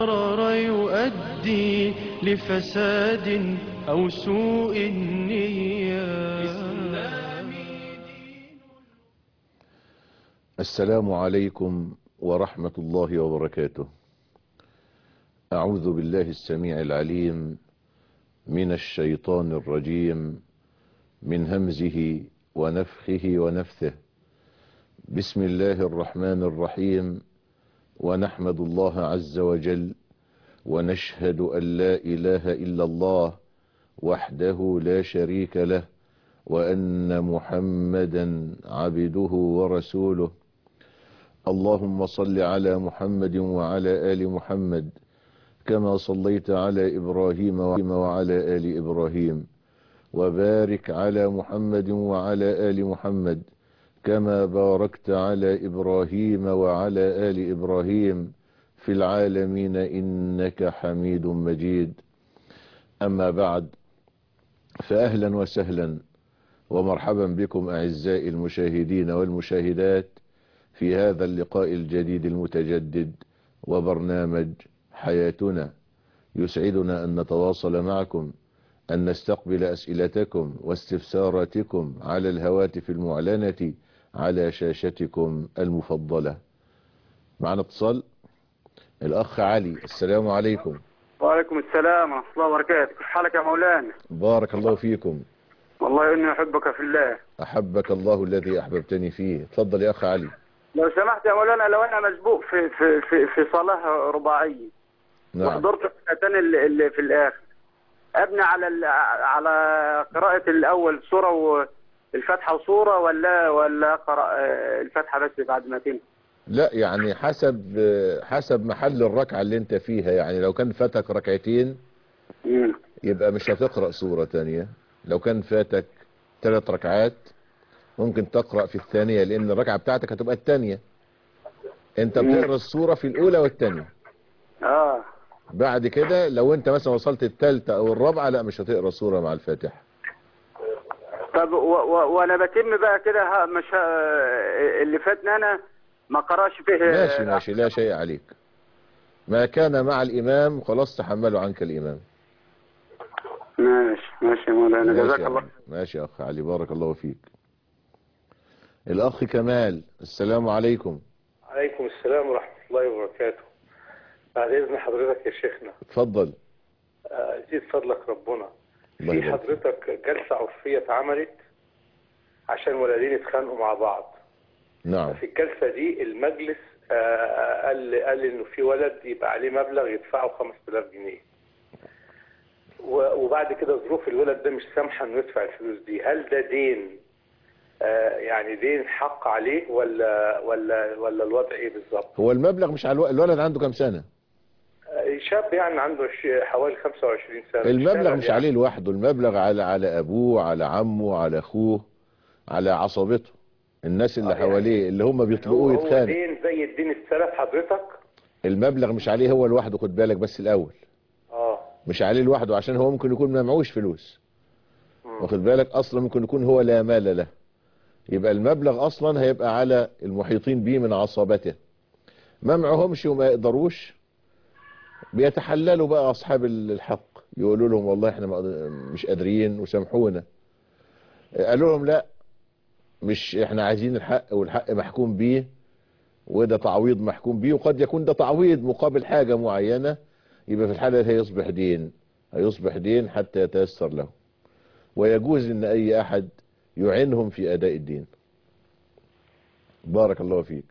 قرار يؤدي لفساد أو سوء النية السلام عليكم ورحمة الله وبركاته أعوذ بالله السميع العليم من الشيطان الرجيم من همزه ونفخه ونفثه بسم الله الرحمن الرحيم ونحمد الله عز وجل ونشهد أن لا إله إلا الله وحده لا شريك له وأن محمدا عبده ورسوله اللهم صل على محمد وعلى آل محمد كما صليت على إبراهيم وعلى آل إبراهيم وبارك على محمد وعلى آل محمد كما باركت على إبراهيم وعلى آل إبراهيم في العالمين إنك حميد مجيد أما بعد فأهلا وسهلا ومرحبا بكم أعزائي المشاهدين والمشاهدات في هذا اللقاء الجديد المتجدد وبرنامج حياتنا يسعدنا أن نتواصل معكم أن نستقبل أسئلتكم واستفساراتكم على الهواتف المعلنة على شاشتكم المفضلة معنا اتصال الأخ علي السلام عليكم وعليكم السلام ورحمة الله وبركاته كيف حالك يا مولانا بارك الله فيكم والله إني أحبك في الله أحبك الله الذي أحببتني فيه تفضل يا أخ علي لو سمحت يا مولانا لو أنا مسبوق في في في, في صلاة رباعية نعم وحضرت الركعتين اللي, اللي في الآخر أبني على ال- على قراءة الأول سورة والفاتحة وسورة ولا ولا أقرأ آه، الفاتحة بس بعد ما تنتهي لا يعني حسب حسب محل الركعة اللي انت فيها يعني لو كان فاتك ركعتين مم. يبقى مش هتقرأ سورة تانية لو كان فاتك ثلاث ركعات ممكن تقرأ في الثانية لأن الركعة بتاعتك هتبقى الثانية انت بتقرأ السورة في الأولى والثانية آه بعد كده لو انت مثلا وصلت الثالثة أو الرابعة لا مش هتقرأ سورة مع الفاتحة طب و- و- وأنا بتم بقى كده ها- مش ها- اللي فاتني أنا ما قراش فيه ماشي ماشي لا شيء عليك ما كان مع الإمام خلاص تحمله عنك الإمام ماشي ماشي يا مولانا ماشي جزاك يا الله علي. ماشي يا أخ علي بارك الله فيك الأخ كمال السلام عليكم عليكم السلام ورحمة الله وبركاته بعد إذن حضرتك يا شيخنا اتفضل آه، زيد فضلك ربنا الله في يبارك فيك. حضرتك جلسة عرفية اتعملت عشان ولدين اتخانقوا مع بعض نعم في الجلسة دي المجلس آه، قال قال إنه في ولد يبقى عليه مبلغ يدفعه 5000 جنيه و- وبعد كده ظروف الولد ده مش سامحة إنه يدفع الفلوس دي هل ده دين آه، يعني دين حق عليه ولا ولا ولا الوضع ايه بالظبط؟ هو المبلغ مش على الو... الولد عنده كام سنة شاب يعني عنده ش- حوالي 25 سنة المبلغ اشتغل مش يعني. عليه لوحده المبلغ على على أبوه على عمه على أخوه على عصبته الناس اللي آه، يعني حواليه اللي هم هو بيطلقوه هو يتخانق دين زي الدين السلف حضرتك المبلغ مش عليه هو لوحده خد بالك بس الأول اه مش عليه لوحده عشان هو ممكن يكون ما معهوش فلوس مم. واخد بالك اصلا ممكن يكون هو لا مال له يبقى المبلغ اصلا هيبقى على المحيطين به من عصبته ما معهمش وما يقدروش بيتحللوا بقى اصحاب الحق يقولوا لهم والله احنا ما قد- مش قادرين وسامحونا قالوا لهم لا مش احنا عايزين الحق والحق محكوم بيه وده تعويض محكوم بيه وقد يكون ده تعويض مقابل حاجة معينة يبقى في الحالة دي هيصبح دين هيصبح دين حتى يتيسر له ويجوز ان اي احد يعينهم في اداء الدين بارك الله فيك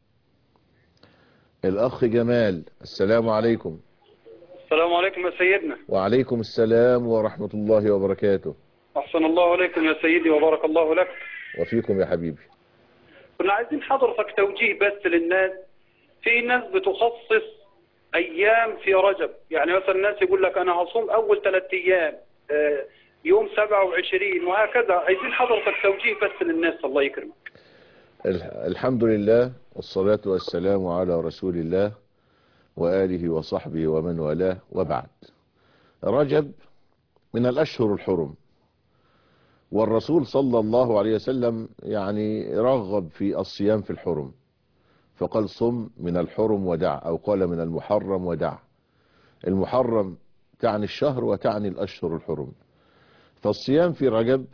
الاخ جمال السلام عليكم السلام عليكم يا سيدنا وعليكم السلام ورحمة الله وبركاته أحسن الله عليكم يا سيدي وبارك الله لك وفيكم يا حبيبي كنا عايزين حضرتك توجيه بس للناس في ناس بتخصص أيام في رجب يعني مثلا الناس يقول لك أنا هصوم أول ثلاث أيام آه، يوم 27 وهكذا عايزين حضرتك توجيه بس للناس الله يكرمك الح- الحمد لله والصلاة والسلام على رسول الله وآله وصحبه ومن والاه وبعد رجب من الأشهر الحرم والرسول صلى الله عليه وسلم يعني رغب في الصيام في الحرم فقال صم من الحرم ودع أو قال من المحرم ودع المحرم تعني الشهر وتعني الأشهر الحرم فالصيام في رجب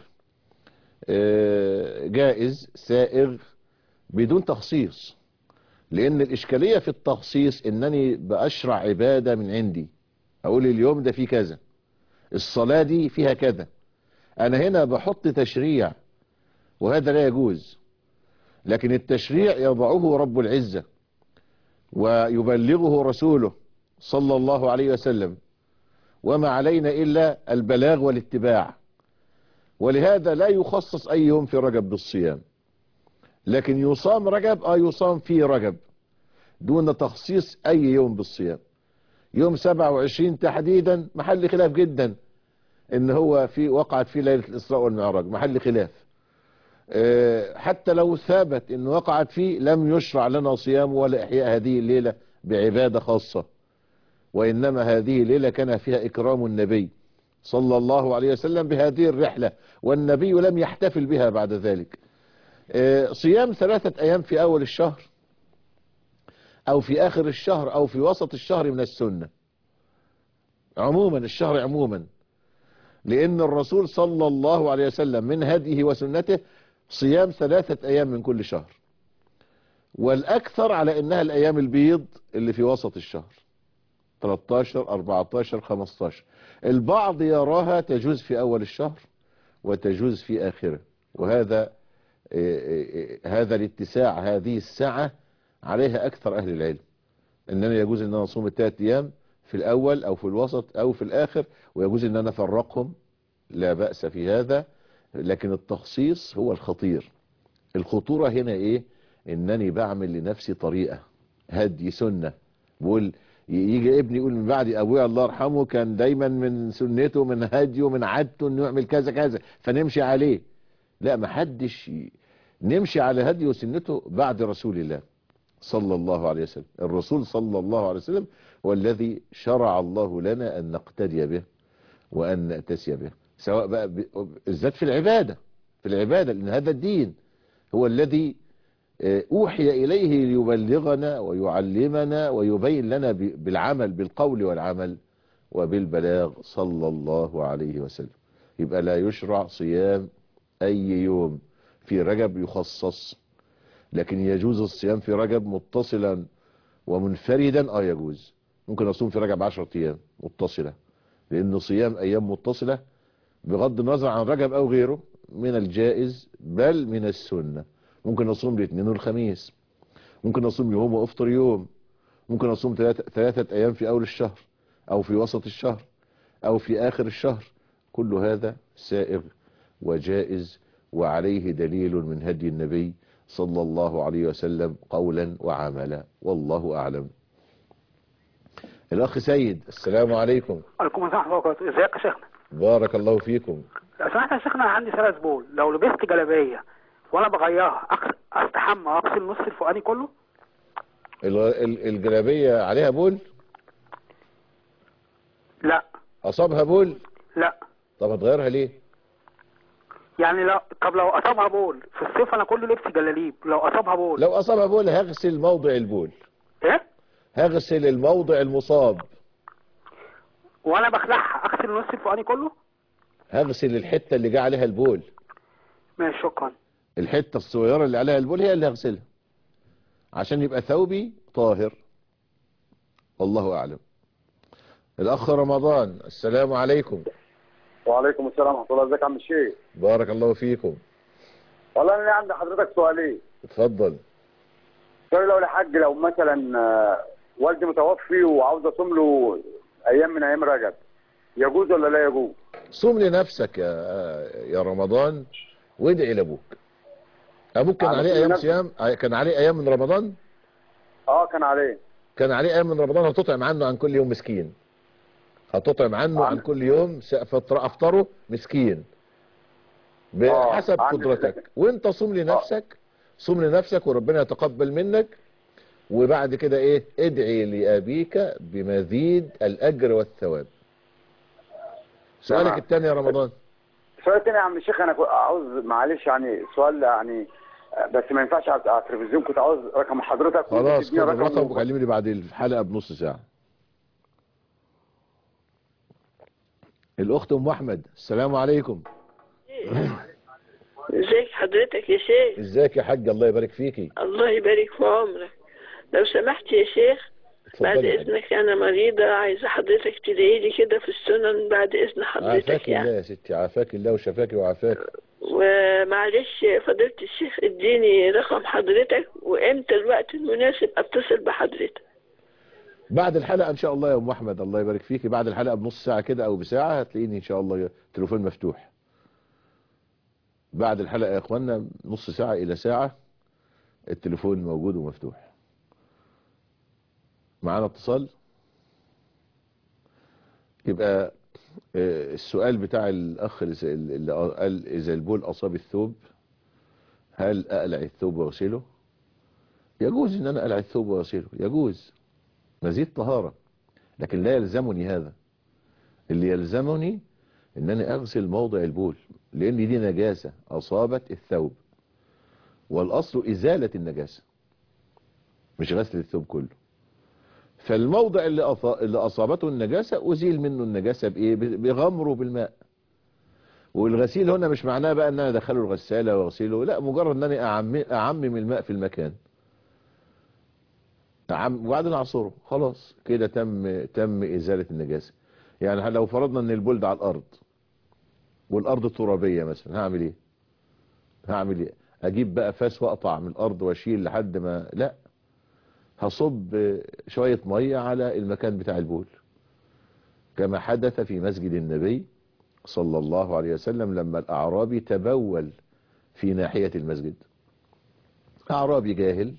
آه، جائز سائغ بدون تخصيص لأن الإشكالية في التخصيص إنني بأشرع عبادة من عندي أقول اليوم ده فيه كذا الصلاة دي فيها كذا أنا هنا بحط تشريع وهذا لا يجوز لكن التشريع يضعه رب العزة ويبلغه رسوله صلى الله عليه وسلم وما علينا إلا البلاغ والاتباع ولهذا لا يخصص أي يوم في رجب بالصيام لكن يصام رجب آه يصام في رجب دون تخصيص أي يوم بالصيام يوم 27 تحديدا محل خلاف جدا ان هو في وقعت في ليلة الإسراء والمعراج محل خلاف آه، حتى لو ثابت ان وقعت فيه لم يشرع لنا صيام ولا إحياء هذه الليلة بعبادة خاصة وإنما هذه الليلة كان فيها إكرام النبي صلى الله عليه وسلم بهذه الرحلة والنبي لم يحتفل بها بعد ذلك آه، صيام ثلاثة أيام في أول الشهر أو في آخر الشهر أو في وسط الشهر من السنة عموما الشهر عموما لأن الرسول صلى الله عليه وسلم من هديه وسنته صيام ثلاثة أيام من كل شهر والأكثر على أنها الأيام البيض اللي في وسط الشهر 13 14 15 البعض يراها تجوز في أول الشهر وتجوز في آخره وهذا إيه إيه إيه هذا الاتساع هذه الساعة عليها أكثر أهل العلم إننا يجوز أن أنا أصوم الثلاث أيام في الأول أو في الوسط أو في الآخر ويجوز أن أنا أفرقهم لا بأس في هذا لكن التخصيص هو الخطير الخطورة هنا إيه إنني بعمل لنفسي طريقة هدي سنة بقول يجي ابني يقول من بعد ابويا الله يرحمه كان دايما من سنته من هديه من عادته انه يعمل كذا كذا فنمشي عليه لا ما حدش ي- نمشي على هديه وسنته بعد رسول الله صلى الله عليه وسلم الرسول صلى الله عليه وسلم هو الذي شرع الله لنا ان نقتدي به وان نأتسي به سواء بقى ب- بالذات في العبادة في العبادة لان هذا الدين هو الذي آه، أوحي إليه ليبلغنا ويعلمنا ويبين لنا ب- بالعمل بالقول والعمل وبالبلاغ صلى الله عليه وسلم يبقى لا يشرع صيام أي يوم في رجب يخصص لكن يجوز الصيام في رجب متصلا ومنفردا اه يجوز ممكن اصوم في رجب 10 ايام متصلة لان صيام ايام متصلة بغض النظر عن رجب او غيره من الجائز بل من السنة ممكن اصوم الاثنين والخميس ممكن اصوم يوم وافطر يوم ممكن اصوم ثلاثة, ثلاثة ايام في اول الشهر او في وسط الشهر او في اخر الشهر كل هذا سائغ وجائز وعليه دليل من هدي النبي صلى الله عليه وسلم قولا وعملا والله اعلم الاخ سيد السلام عليكم عليكم السلام ورحمة الله وبركاته ازيك يا شيخنا بارك الله فيكم لو سمحت يا شيخنا أنا عندي ثلاث بول لو لبست جلابية وانا بغيرها أغس- استحمى واغسل النص الفوقاني كله ال- ال- الجلابية عليها بول لا اصابها بول لا طب هتغيرها ليه يعني لا طب لو اصابها بول في الصيف انا كله لبس جلاليب لو اصابها بول لو اصابها بول هغسل موضع البول ايه هغسل الموضع المصاب وانا بخلعها اغسل النص الفوقاني كله هغسل الحتة اللي جه عليها البول ماشي شكرا الحتة الصغيرة اللي عليها البول هي اللي هغسلها عشان يبقى ثوبي طاهر والله أعلم الأخ رمضان السلام عليكم وعليكم السلام ورحمه الله ازيك يا عم الشيخ بارك الله فيكم والله انا عندي حضرتك سؤالين اتفضل سؤال لو الحاج لو مثلا آه، والدي متوفي وعاوز اصوم له ايام من ايام رجب يجوز ولا لا يجوز صوم لنفسك يا يا رمضان وادعي لابوك ابوك كان على عليه كل ايام نفس. صيام كان عليه ايام من رمضان اه كان عليه كان عليه ايام من رمضان هتطعم عنه عن كل يوم مسكين هتطعم عنه عن عندي- كل يوم س- فطر- افطره مسكين آه، بحسب عندي قدرتك كده. وانت صوم لنفسك صوم لنفسك وربنا يتقبل منك وبعد كده ايه ادعي لابيك بمزيد الاجر والثواب سؤالك تمام. الثاني يا رمضان سؤال تاني يا عم الشيخ انا كنت عاوز معلش يعني سؤال يعني آه، بس ما ينفعش على على التلفزيون كنت عاوز رقم حضرتك خلاص خد وتديني الرقم رقم وكلمني بعد الحلقه بنص ساعه الاخت ام احمد السلام عليكم ازيك حضرتك يا شيخ ازيك يا حاج الله يبارك فيكي الله يبارك في عمرك لو سمحت يا شيخ بعد اتفضلي يا حاج. اذنك انا مريضة عايزة حضرتك تدعي لي كده في السنن بعد اذن حضرتك عافاك الله يعني يا ستي عافاك الله وشفاك وعافاك ومعلش فضيلة الشيخ اديني رقم حضرتك وامتى الوقت المناسب اتصل بحضرتك بعد الحلقه ان شاء الله يا ام احمد الله يبارك فيكي بعد الحلقه بنص ساعه كده او بساعه هتلاقيني ان شاء الله تليفون مفتوح بعد الحلقه يا اخوانا نص ساعه الى ساعه التليفون موجود ومفتوح معانا اتصال يبقى آه، السؤال بتاع الاخ اللي س- اللي قال اذا البول اصاب الثوب هل اقلع الثوب واغسله يجوز ان انا اقلع الثوب واغسله يجوز مزيد طهارة لكن لا يلزمني هذا اللي يلزمني ان انا اغسل موضع البول لان دي نجاسة اصابت الثوب والاصل ازالة النجاسة مش غسل الثوب كله فالموضع اللي, أص- اللي اصابته النجاسة ازيل منه النجاسة بايه ب- بغمره بالماء والغسيل هنا مش معناه بقى ان انا ادخله الغسالة واغسله لا مجرد ان انا أعمم- اعمم الماء في المكان عم وبعدين اعصره خلاص كده تم تم ازاله النجاسه يعني لو فرضنا ان البول ده على الارض والارض ترابيه مثلا هعمل ايه هعمل ايه اجيب بقى فاس واقطع من الارض واشيل لحد ما لا هصب شويه ميه على المكان بتاع البول كما حدث في مسجد النبي صلى الله عليه وسلم لما الاعرابي تبول في ناحيه المسجد اعرابي جاهل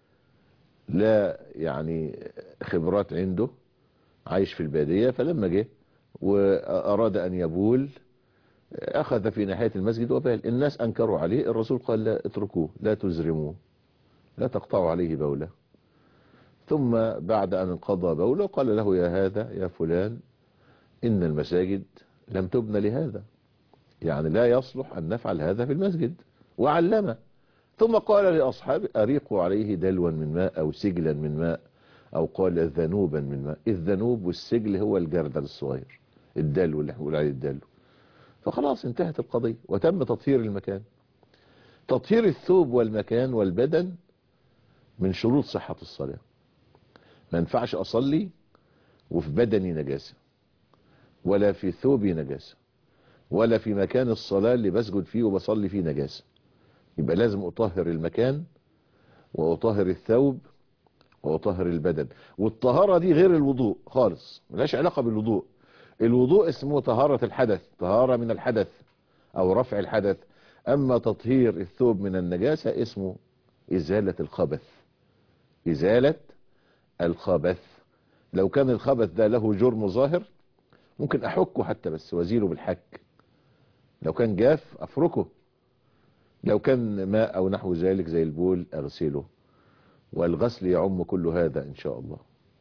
لا يعني خبرات عنده عايش في البادية فلما جه وأراد أن يبول أخذ في ناحية المسجد وبال الناس أنكروا عليه الرسول قال لا اتركوه لا تزرموه لا تقطعوا عليه بوله ثم بعد أن انقضى بوله قال له يا هذا يا فلان إن المساجد لم تبنى لهذا يعني لا يصلح أن نفعل هذا في المسجد وعلمه ثم قال لأصحابه أريقوا عليه دلوا من ماء أو سجلا من ماء أو قال ذنوبا من ماء الذنوب والسجل هو الجردل الصغير الدلو اللي بنقول عليه الدلو فخلاص انتهت القضية وتم تطهير المكان تطهير الثوب والمكان والبدن من شروط صحة الصلاة ما ينفعش أصلي وفي بدني نجاسة ولا في ثوبي نجاسة ولا في مكان الصلاة اللي بسجد فيه وبصلي فيه نجاسة يبقى لازم أطهر المكان وأطهر الثوب وأطهر البدن والطهارة دي غير الوضوء خالص ملهاش علاقة بالوضوء الوضوء اسمه طهارة الحدث طهارة من الحدث أو رفع الحدث أما تطهير الثوب من النجاسة اسمه إزالة الخبث إزالة الخبث لو كان الخبث ده له جرم ظاهر ممكن أحكه حتى بس وازيله بالحك لو كان جاف أفركه لو كان ماء أو نحو ذلك زي البول أغسله والغسل يعم كل هذا إن شاء الله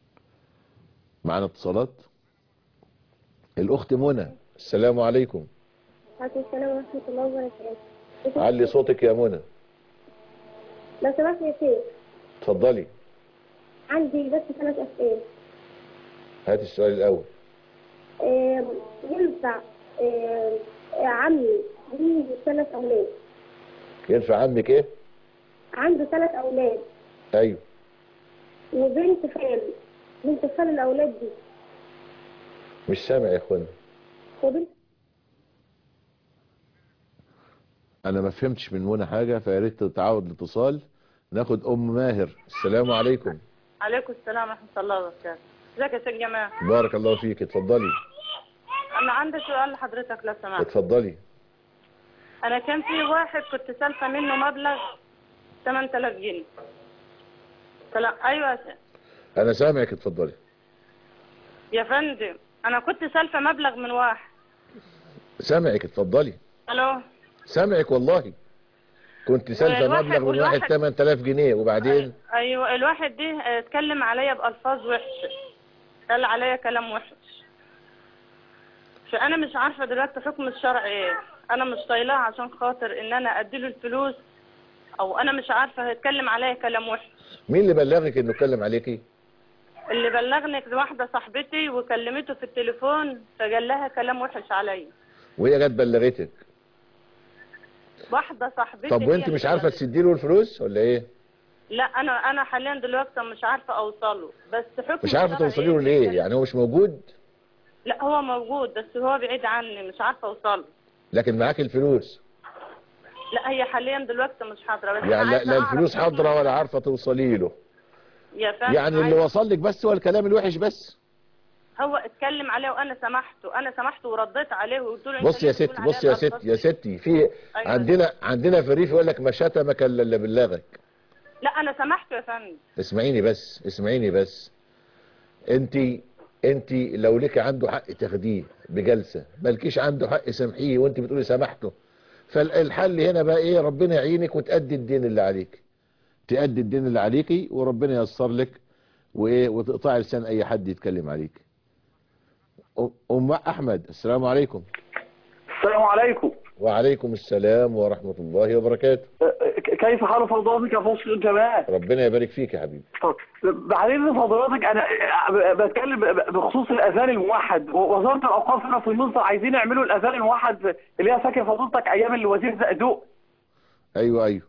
معنا اتصالات الأخت منى السلام عليكم وعليكم السلام ورحمة الله وبركاته. علي صوتك يا منى لو سمحت يا شيخ اتفضلي عندي بس ثلاث أسئلة. هات السؤال الأول آم، ينفع آم، عمي عنده ثلاث أولاد ينفع عمك ايه عنده ثلاث أولاد ايوه وبنت خال بنت خال الأولاد دي مش سامع يا اخوانا وبنت انا ما فهمتش من منى حاجة فيا ريت تعاود الاتصال ناخد ام ماهر السلام عليكم عليكم السلام ورحمة الله وبركاته ازيك يا شيخ جمال بارك الله فيك اتفضلي أنا عندي سؤال لحضرتك لو سمحت اتفضلي أنا كان في واحد كنت سالفة منه مبلغ 8000 جنيه فلا أيوة يا شيخ. انا سامعك اتفضلي يا فندم أنا كنت سالفة مبلغ من واحد سامعك اتفضلي ألو سامعك والله كنت سالفه والواحد- مبلغ من واحد والواحد- 8000 جنيه وبعدين أيوة الواحد دي اه، اتكلم عليا بألفاظ وحشة قال عليا كلام وحش فأنا مش عارفة دلوقتي حكم الشرع إيه أنا مش طايلاه عشان خاطر إن أنا أديله الفلوس أو أنا مش عارفة هيتكلم عليا كلام وحش مين اللي بلغك انه اتكلم عليكي اللي بلغني واحدة صاحبتي وكلمته في التليفون فقال لها كلام وحش عليا وهي جت بلغتك واحدة صاحبتي طب هي وانت اللي مش عارفه بلغتني. تسدي له الفلوس ولا ايه لا انا انا حاليا دلوقتي مش عارفة اوصله بس حكم مش عارفه الشرع توصلي له إيه؟ ليه يعني هو مش موجود لا هو موجود بس هو بعيد عني مش عارفة اوصله لكن معاك الفلوس لا هي حاليا دلوقتي مش حاضرة بس أنا يعني لا, عايزة لا أعرف الفلوس حكم حاضره ولا الشرع. عارفه توصلي له يا فندم يعني اللي عايزة- وصل لك بس هو الكلام الوحش بس هو اتكلم عليه وانا سمحته انا سمحته ورديت عليه وقلت له أنت بص ليه يا بتقول ستي عليها بص يا الألفاظ ستي يا دي؟ ستي في عندنا عندنا في الريف يقول لك ما شتمك الا اللي بلغك لا انا سمحته يا فندم اسمعيني بس اسمعيني بس انت انت لو لك عنده حق تاخديه بجلسه مالكيش عنده حق سامحيه وانت بتقولي سامحته فالحل هنا بقى ايه ربنا يعينك وتأدي الدين اللي عليك تأدي الدين اللي عليكي وربنا ييسر لك وايه وتقطعي لسان اي حد يتكلم عليك أم- ام احمد السلام عليكم السلام عليكم وعليكم السلام ورحمة الله وبركاته ك- كيف حال فضلاتك يا فصل الجمال ربنا يبارك فيك يا حبيبي طب بعدين فضلاتك انا ب- بتكلم ب- بخصوص الاذان الموحد وزاره الاوقاف هنا في مصر عايزين يعملوا الاذان الموحد اللي هي فاكر فضلتك ايام الوزير زقدوق ايوه ايوه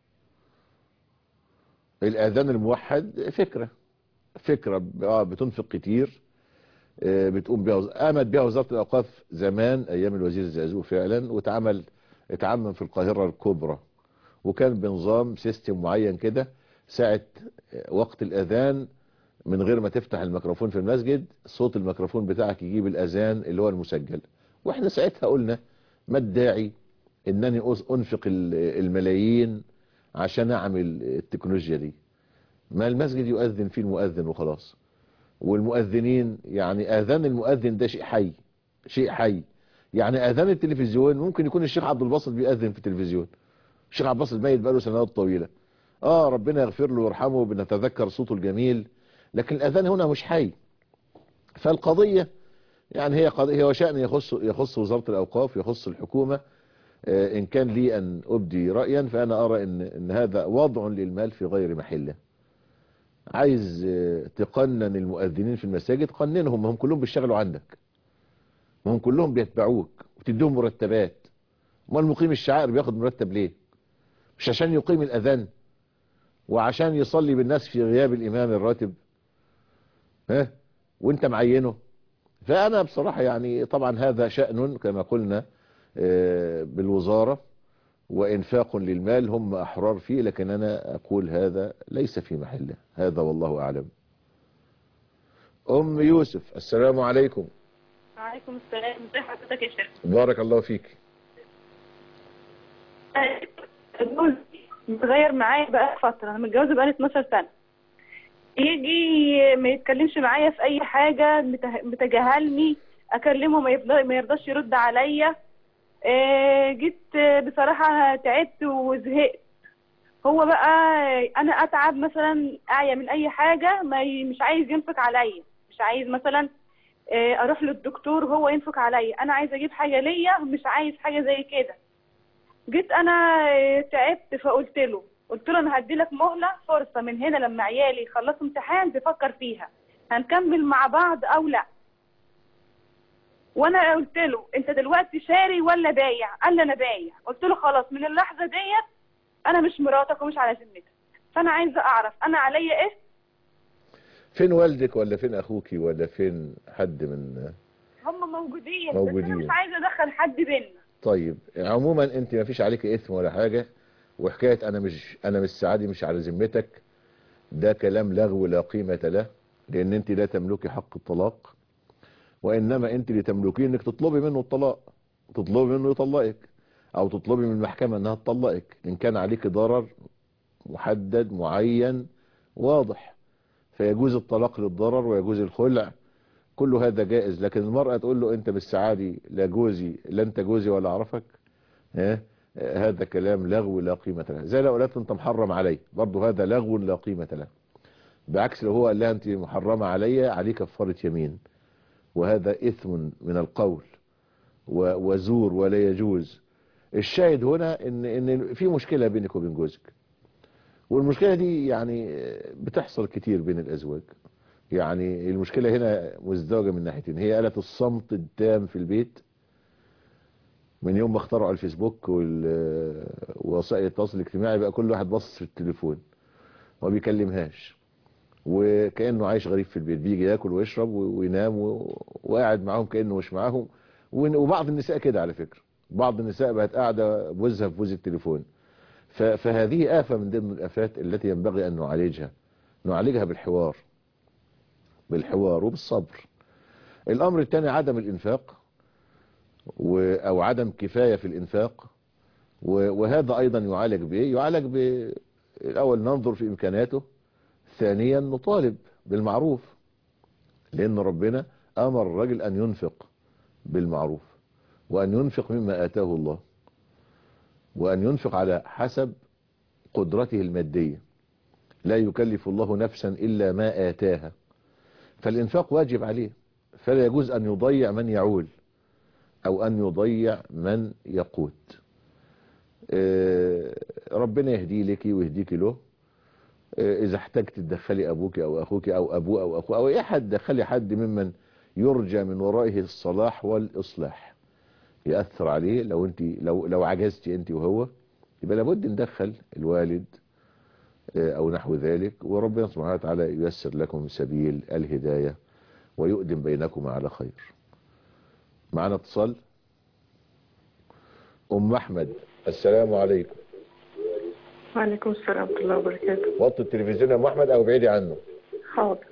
الاذان الموحد فكرة فكرة ب- اه بتنفق كتير آه، بتقوم بها قامت بها وزارة الاوقاف زمان ايام الوزير الزقازوق فعلا واتعمل اتعمم في القاهرة الكبرى وكان بنظام سيستم معين كده ساعة آه، وقت الاذان من غير ما تفتح الميكروفون في المسجد صوت الميكروفون بتاعك يجيب الاذان اللي هو المسجل واحنا ساعتها قلنا ما الداعي انني أس- انفق ال- الملايين عشان اعمل التكنولوجيا دي ما المسجد يؤذن فيه المؤذن وخلاص والمؤذنين يعني اذان المؤذن ده شيء حي شيء حي يعني اذان التلفزيون ممكن يكون الشيخ عبد الباسط بيأذن في التلفزيون الشيخ عبد الباسط ميت بقاله سنوات طويلة اه ربنا يغفر له ويرحمه بنتذكر صوته الجميل لكن الاذان هنا مش حي فالقضية يعني هي قضية هو شأن يخص يخص وزارة الاوقاف يخص الحكومة آه، ان كان لي ان ابدي رأيا فانا ارى ان ان هذا وضع للمال في غير محله عايز آه، تقنن المؤذنين في المساجد قننهم ما هم كلهم بيشتغلوا عندك ما هم كلهم بيتبعوك وتديهم مرتبات ما المقيم الشعائر بياخد مرتب ليه مش عشان يقيم الاذان وعشان يصلي بالناس في غياب الامام الراتب ها وانت معينه فانا بصراحة يعني طبعا هذا شأن كما قلنا آه، بالوزارة وإنفاق للمال هم أحرار فيه لكن أنا أقول هذا ليس في محله هذا والله أعلم أم يوسف السلام عليكم وعليكم السلام ازي حضرتك يا شيخ بارك الله فيك جوزي متغير معايا بقى فترة أنا متجوزة بقالي 12 سنة يجي ما يتكلمش معايا في أي حاجة مته- متجاهلني أكلمه ما يفضل ما يرضاش يرد عليا آه، جيت آه، بصراحة تعبت وزهقت هو بقى أنا أتعب مثلا أعيا من أي حاجة ما ي- مش عايز ينفق عليا مش عايز مثلا آه، أروح للدكتور هو ينفق عليا أنا عايز أجيب حاجة ليا مش عايز حاجة زي كده جيت انا آه، تعبت فقلت له قلت له انا هدي لك مهله فرصه من هنا لما عيالي يخلصوا امتحان تفكر فيها هنكمل مع بعض او لا وانا قلت له انت دلوقتي شاري ولا بايع قال لي انا بايع قلت له خلاص من اللحظه ديت انا مش مراتك ومش على ذمتك فانا عايزه اعرف انا عليا ايه فين والدك ولا فين أخوك ولا فين حد من هم موجودين, بس موجودين. انا مش عايزه ادخل حد بينا طيب عموما أنت ما فيش عليك إثم ولا حاجة وحكاية أنا مش أنا مش سعادي مش على ذمتك ده كلام لغو لا قيمة له لأن أنت لا تملكي حق الطلاق وإنما أنت اللي تملكيه إنك تطلبي منه الطلاق تطلبي منه يطلقك أو تطلبي من المحكمة إنها تطلقك إن كان عليك ضرر محدد معين واضح فيجوز الطلاق للضرر ويجوز الخلع كل هذا جائز لكن المرأة تقول له انت بالسعادي لا جوزي لا انت جوزي ولا اعرفك ها هذا كلام لغو لا قيمة له زي لو قالت له انت محرم علي برضه هذا لغو لا قيمة له بعكس لو هو قال لها انت محرمة علي عليه كفارة يمين وهذا اثم من القول و- وزور ولا يجوز الشاهد هنا ان ان في مشكلة بينك وبين جوزك والمشكلة دي يعني بتحصل كتير بين الازواج يعني المشكلة هنا مزدوجة من ناحيتين هي آلة الصمت التام في البيت من يوم ما اخترعوا الفيسبوك وال- ووسائل التواصل الاجتماعي بقى كل واحد باصص في التليفون ما بيكلمهاش وكأنه عايش غريب في البيت بيجي ياكل ويشرب و- وينام و- وقاعد معاهم كأنه مش معاهم ون- وبعض النساء كده على فكرة بعض النساء بقت قاعدة بوزها في بوز التليفون ف- فهذه آفة من ضمن الآفات التي ينبغي أن نعالجها نعالجها بالحوار بالحوار وبالصبر الأمر الثاني عدم الإنفاق و- أو عدم كفاية في الإنفاق و- وهذا أيضا يعالج بإيه يعالج ب الأول ننظر في إمكاناته ثانيا نطالب بالمعروف لأن ربنا أمر الرجل أن ينفق بالمعروف وأن ينفق مما آتاه الله وأن ينفق على حسب قدرته المادية لا يكلف الله نفسا إلا ما آتاها فالإنفاق واجب عليه فلا يجوز أن يضيع من يعول أو أن يضيع من يقوت آه، ربنا يهدي لك ويهديك له آه، إذا احتجت تدخلي أبوك أو أخوك أو أبوه أو أخوه أو أي حد دخلي حد ممن يرجى من ورائه الصلاح والإصلاح يأثر عليه لو أنت لو لو عجزتي أنت وهو يبقى لابد ندخل الوالد آه، أو نحو ذلك وربنا سبحانه وتعالى ييسر لكم سبيل الهداية ويؤدم بينكما على خير معنا اتصال أم أحمد السلام عليكم وعليكم السلام ورحمة الله وبركاته وطي التلفزيون يا أم أحمد أو بعيدي عنه حاضر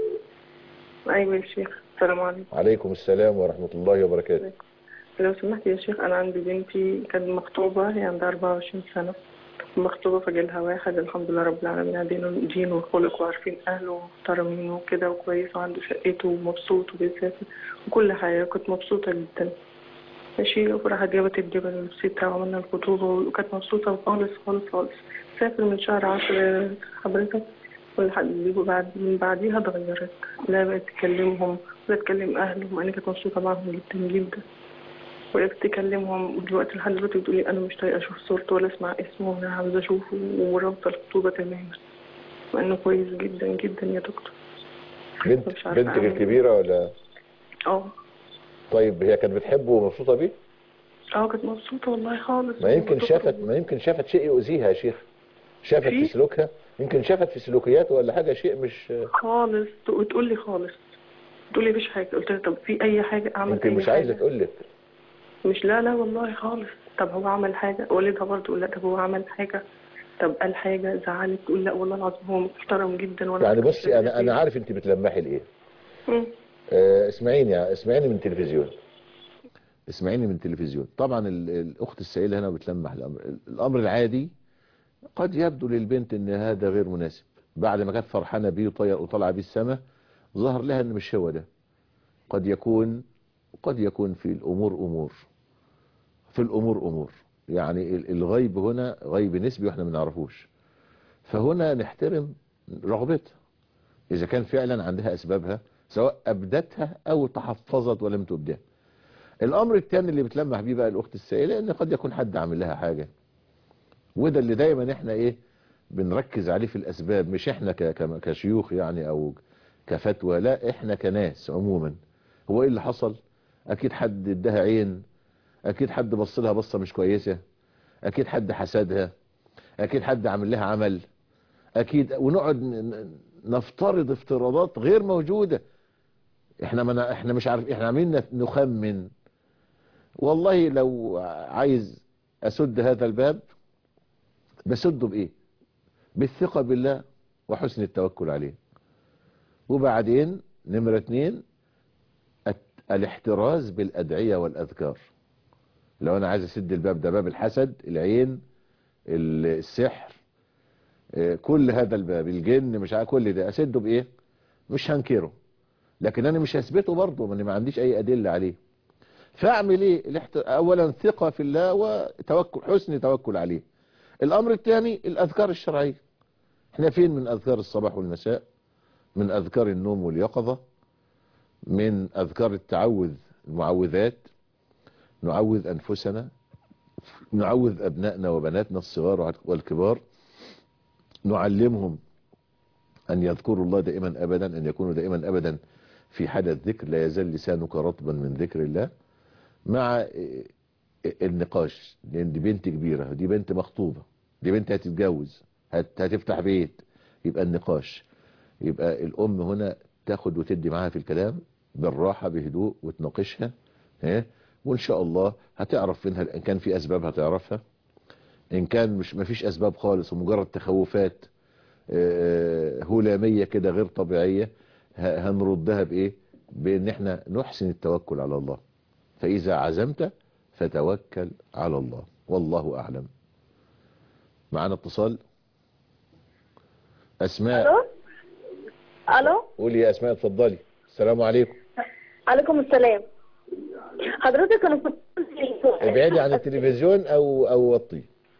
أيوة يا شيخ السلام عليكم عليكم السلام ورحمة الله وبركاته لو سمحت يا شيخ أنا عندي بنتي كانت مخطوبة هي عندها 24 سنة مخطوبة فجالها واحد الحمد لله رب العالمين دينه دين وخلق وعارفين أهله ومحترمين وكده وكويس وعنده شقته ومبسوط وبيسافر وكل حاجة كنت مبسوطة جدا ماشي وراحت جابت الجبل اللبس بتاعه وعملنا الخطوبة وكانت مبسوطة خالص خالص خالص سافر من شهر عشرة حضرتك ولحد بعد من بعديها اتغيرت لا بقت تكلمهم ولا تكلم أهلهم أنا كانت مبسوطة معاهم جدا جدا وقفت تكلمهم دلوقتي لحد دلوقتي بتقولي أنا مش طايقة أشوف صورته ولا أسمع اسمه وأنا عاوزة أشوفه ورابطة الخطوبة تماما مع إنه كويس جدا جدا يا دكتور بنت مش عارفة بنتك أعمل الكبيرة ولا اه طيب هي كانت بتحبه ومبسوطة بيه اه كانت مبسوطة والله خالص ما يمكن ومبسوطة شافت ما يمكن شافت شيء يؤذيها يا شيخ شافت في في؟ سلوكها يمكن شافت في سلوكياته ولا حاجة شيء مش خالص وتقول لي خالص تقول لي مفيش حاجة قلت لها طب في أي حاجة أعمل يمكن أي مش حاجة عايزة تقول لك مش لا لا والله خالص طب هو عمل حاجة والدها برضه يقول لا طب هو عمل حاجة طب قال حاجة زعلت تقول لا والله العظيم هو محترم جدا وانا يعني كنت بصي انا انا شايفاه. عارف انت بتلمحي لايه مم. آه، اسمعيني اسمعيني من التلفزيون اسمعيني من التلفزيون طبعا ال- الاخت السائله هنا بتلمح الامر الامر العادي قد يبدو للبنت ان هذا غير مناسب بعد ما كانت فرحانه بيه وطير وطلع بيه السماء ظهر لها ان مش هو ده قد يكون قد يكون في الامور امور في الامور امور يعني ال- الغيب هنا غيب نسبي واحنا ما نعرفوش فهنا نحترم رغبتها اذا كان فعلا عندها اسبابها سواء ابدتها او تحفظت ولم تبدها الامر الثاني اللي بتلمح بيه بقى الاخت السائله ان قد يكون حد عامل لها حاجه وده اللي دايما احنا ايه بنركز عليه في الاسباب مش احنا ك- ك- كشيوخ يعني او كفتوى لا احنا كناس عموما هو ايه اللي حصل اكيد حد اداها عين اكيد حد بص لها بصه مش كويسه اكيد حد حسدها اكيد حد عامل لها عمل اكيد ونقعد ن- ن- نفترض افتراضات غير موجوده احنا ما احنا مش عارف احنا عاملين نخمن والله لو عايز اسد هذا الباب بسده بايه بالثقة بالله وحسن التوكل عليه وبعدين نمرة اتنين الت- الاحتراز بالادعية والاذكار لو انا عايز اسد الباب ده باب الحسد العين ال- السحر اه، كل هذا الباب الجن مش عارف كل ده اسده بايه مش هنكره لكن انا مش هثبته برضه ما ما عنديش اي ادله عليه فاعمل ايه الاحت... اولا ثقه في الله وتوكل حسن توكل عليه الامر الثاني الاذكار الشرعيه احنا فين من اذكار الصباح والمساء من اذكار النوم واليقظه من اذكار التعوذ المعوذات نعوذ انفسنا نعوذ ابنائنا وبناتنا الصغار والكبار نعلمهم أن يذكروا الله دائما أبدا أن يكونوا دائما أبدا في حالة ذكر لا يزال لسانك رطبا من ذكر الله مع النقاش لأن دي بنت كبيرة دي بنت مخطوبة دي بنت هتتجوز هت- هتفتح بيت يبقى النقاش يبقى الأم هنا تاخد وتدي معاها في الكلام بالراحة بهدوء وتناقشها ها وإن شاء الله هتعرف منها إن كان في أسباب هتعرفها إن كان مش مفيش أسباب خالص ومجرد تخوفات آه، هلامية كده غير طبيعية ه- هنردها بإيه بإن احنا نحسن التوكل على الله فإذا عزمت فتوكل على الله والله أعلم معنا اتصال أسماء الو الو قولي يا أسماء اتفضلي السلام عليكم عليكم السلام حضرتك انا كنت ابعدي عن التلفزيون أو أو وطي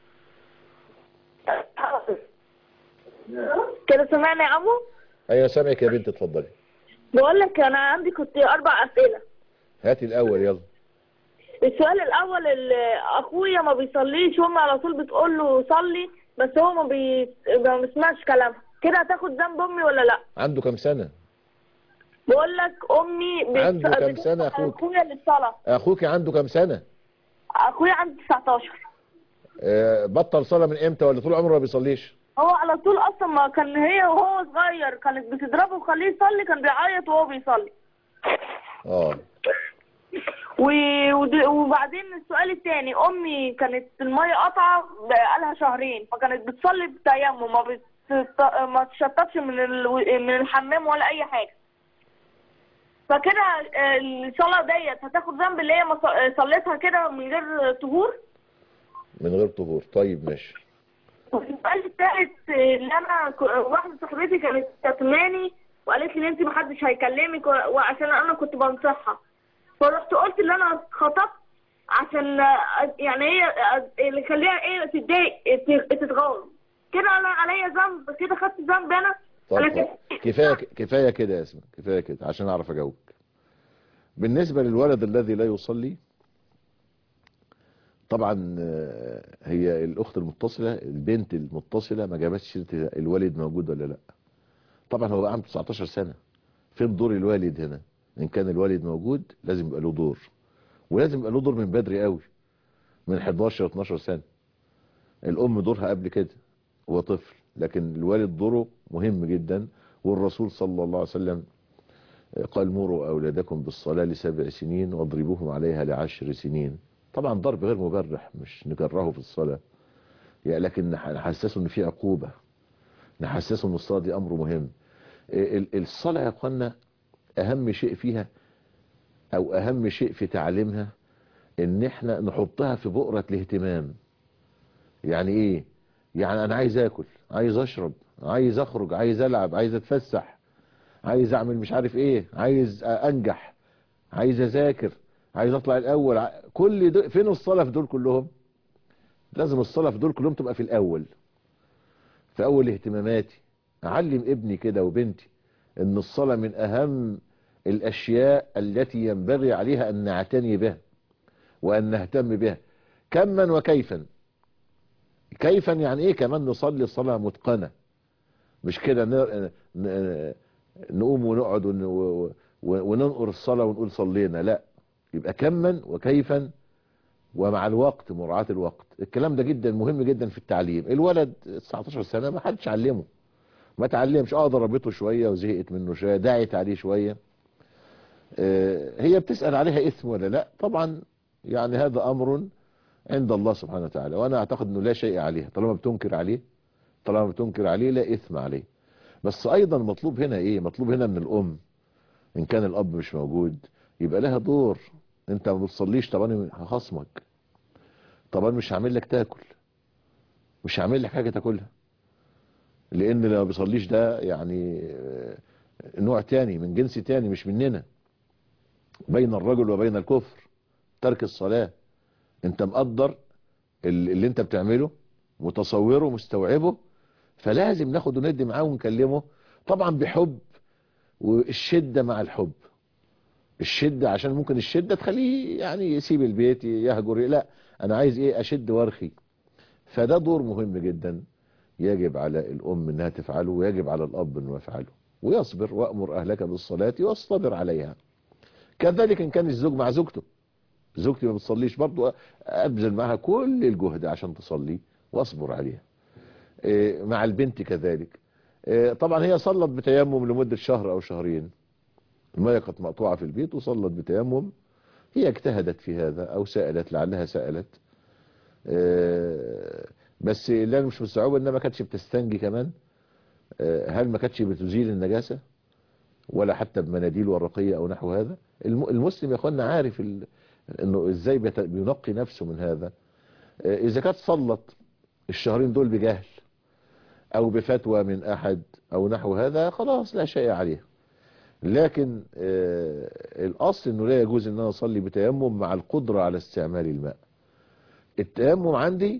كده سمعني يا عمو أيوة سامعك يا بنت اتفضلي بقول لك انا عندي كنت اربع اسئله هاتي الأول يلا السؤال الاول اللي اخويا ما بيصليش وامي على طول بتقول له صلي بس هو ما, بي... ما بيسمعش كلامها كده هتاخد ذنب امي ولا لا عنده كم سنة بقول لك امي بت... عنده كم بتسمع سنة أخوك؟ اخويا للصلاه أخوك عنده كم سنة اخويا عنده 19 آه، بطل صلاة من امتى ولا طول عمره ما بيصليش هو على طول اصلا ما كان هي وهو صغير كانت بتضربه وخليه يصلي كان بيعيط وهو بيصلي اه و... ود- وبعدين السؤال الثاني امي كانت الميه قطعه بقالها شهرين فكانت بتصلي بتيمم ما بت... ما تشطبش من ال... من الحمام ولا اي حاجه فكده آه، الصلاه ديت هتاخد ذنب اللي هي ما ص- صليتها كده من غير طهور من غير طهور طيب ماشي والسؤال الثالث اللي انا ك- واحده صاحبتي كانت كتماني وقالت لي انت محدش هيكلمك و- وعشان انا كنت بنصحها فرحت قلت ان انا خطبت عشان آه، يعني هي آه، اللي يخليها ايه تتضايق ت- تتغاظ كده انا عليا ذنب كده خدت ذنب انا طب انا طب كده كفاية كفاية كده يا اسماء كفاية كده عشان اعرف اجاوبك بالنسبة للولد الذي لا يصلي طبعا آه، هي الاخت المتصلة البنت المتصلة ما جابتش سيرة الوالد موجود ولا لا طبعا هو بقى عنده 19 سنة فين دور الوالد هنا ان كان الوالد موجود لازم يبقى له دور ولازم يبقى له دور من بدري قوي من 11 12 سنة الام دورها قبل كده هو طفل لكن الوالد دوره مهم جدا والرسول صلى الله عليه وسلم قال مروا أولادكم بالصلاة لسبع سنين واضربوهم عليها لعشر سنين طبعا ضرب غير مبرح مش نكرهه في الصلاة يعني لكن نح- نحسسه ان في عقوبة نحسسه ان الصلاة دي امر مهم ال- الصلاة يا اخوانا اهم شيء فيها او اهم شيء في تعليمها ان احنا نحطها في بؤرة الاهتمام يعني ايه يعني انا عايز اكل عايز اشرب عايز اخرج عايز العب عايز اتفسح عايز اعمل مش عارف ايه عايز انجح عايز اذاكر عايز اطلع الاول ع- كل دول فين الصلاة في دول كلهم لازم الصلاة في دول كلهم تبقى في الاول في اول اهتماماتي اعلم ابني كده وبنتي ان الصلاة من اهم الاشياء التي ينبغي عليها ان نعتني بها وان نهتم بها كما وكيفا كيفا يعني ايه كمان نصلي صلاة متقنة مش كده ن- ن- نقوم ونقعد ون- و- و- وننقر الصلاة ونقول صلينا لا يبقى كما وكيفا ومع الوقت مراعاة الوقت الكلام ده جدا مهم جدا في التعليم الولد 19 سنة ما حدش علمه ما تعلمش اه ضربته شوية وزهقت منه شوية دعت عليه شوية آه، هي بتسأل عليها اثم ولا لا طبعا يعني هذا امر عند الله سبحانه وتعالى وانا اعتقد انه لا شيء عليها طالما بتنكر عليه طالما بتنكر عليه لا اثم عليه بس ايضا مطلوب هنا ايه مطلوب هنا من الام ان كان الاب مش موجود يبقى لها دور انت ما بتصليش طب انا هخصمك طب انا مش هعمل لك تاكل مش هعمل لك حاجه تاكلها لان اللي ما بيصليش ده يعني آه، نوع تاني من جنس تاني مش مننا بين الرجل وبين الكفر ترك الصلاه انت مقدر ال- اللي انت بتعمله متصوره مستوعبه فلازم ناخد وندي معاه ونكلمه طبعا بحب والشدة مع الحب الشدة عشان ممكن الشدة تخليه يعني يسيب البيت يهجر لا انا عايز ايه اشد وارخي فده دور مهم جدا يجب على الأم أنها تفعله ويجب على الأب أنه يفعله ويصبر وأمر أهلك بالصلاة واصطبر عليها كذلك إن كان الزوج مع زوجته زوجتي ما بتصليش برضو أبذل معها كل الجهد عشان تصلي واصبر عليها إيه، مع البنت كذلك إيه، طبعا هي صلت بتيمم لمدة شهر أو شهرين المية كانت مقطوعة في البيت وصلت بتيمم هي اجتهدت في هذا أو سألت لعلها سألت آه، بس اللي انا مش مستوعبه انها ما كانتش بتستنجي كمان آه، هل ما كانتش بتزيل النجاسة ولا حتى بمناديل ورقية او نحو هذا الم- المسلم يا اخوانا عارف ال- انه ازاي بيت- بينقي نفسه من هذا آه، اذا كانت صلت الشهرين دول بجهل او بفتوى من احد او نحو هذا خلاص لا شيء عليها لكن آه، الاصل انه لا يجوز ان انا اصلي بتيمم مع القدرة على استعمال الماء التيمم عندي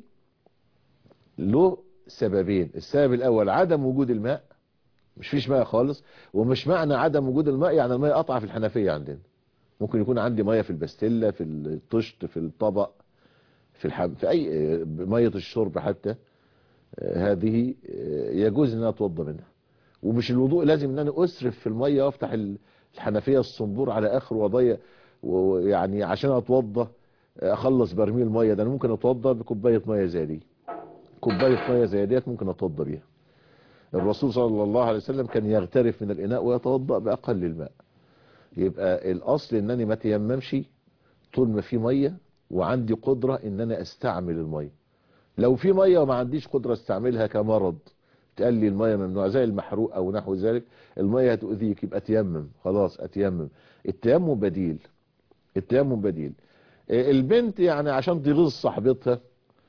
له سببين السبب الاول عدم وجود الماء مش فيش ماء خالص ومش معنى عدم وجود الماء يعني الماء قطع في الحنفية عندنا ممكن يكون عندي مية في البستلة في الطشت في الطبق في الحم في اي مية الشرب حتى آه، هذه آه، يجوز ان انا اتوضى منها ومش الوضوء لازم ان انا اسرف في المية وافتح ال- الحنفية الصنبور على اخر وضيع ويعني عشان اتوضى اخلص برميل ميه ده انا ممكن اتوضى بكوبايه ميه زي دي كوبايه ميه زي ديت ممكن اتوضى بيها الرسول صلى الله عليه وسلم كان يغترف من الاناء ويتوضا باقل الماء يبقى الاصل انني ما تيممش طول ما في ميه وعندي قدره ان انا استعمل الميه لو في ميه وما عنديش قدره استعملها كمرض تقال لي الميه ممنوع زي المحروق او نحو ذلك الميه هتؤذيك يبقى تيمم خلاص اتيمم التيمم بديل التيمم بديل آه، البنت يعني عشان تغيظ صاحبتها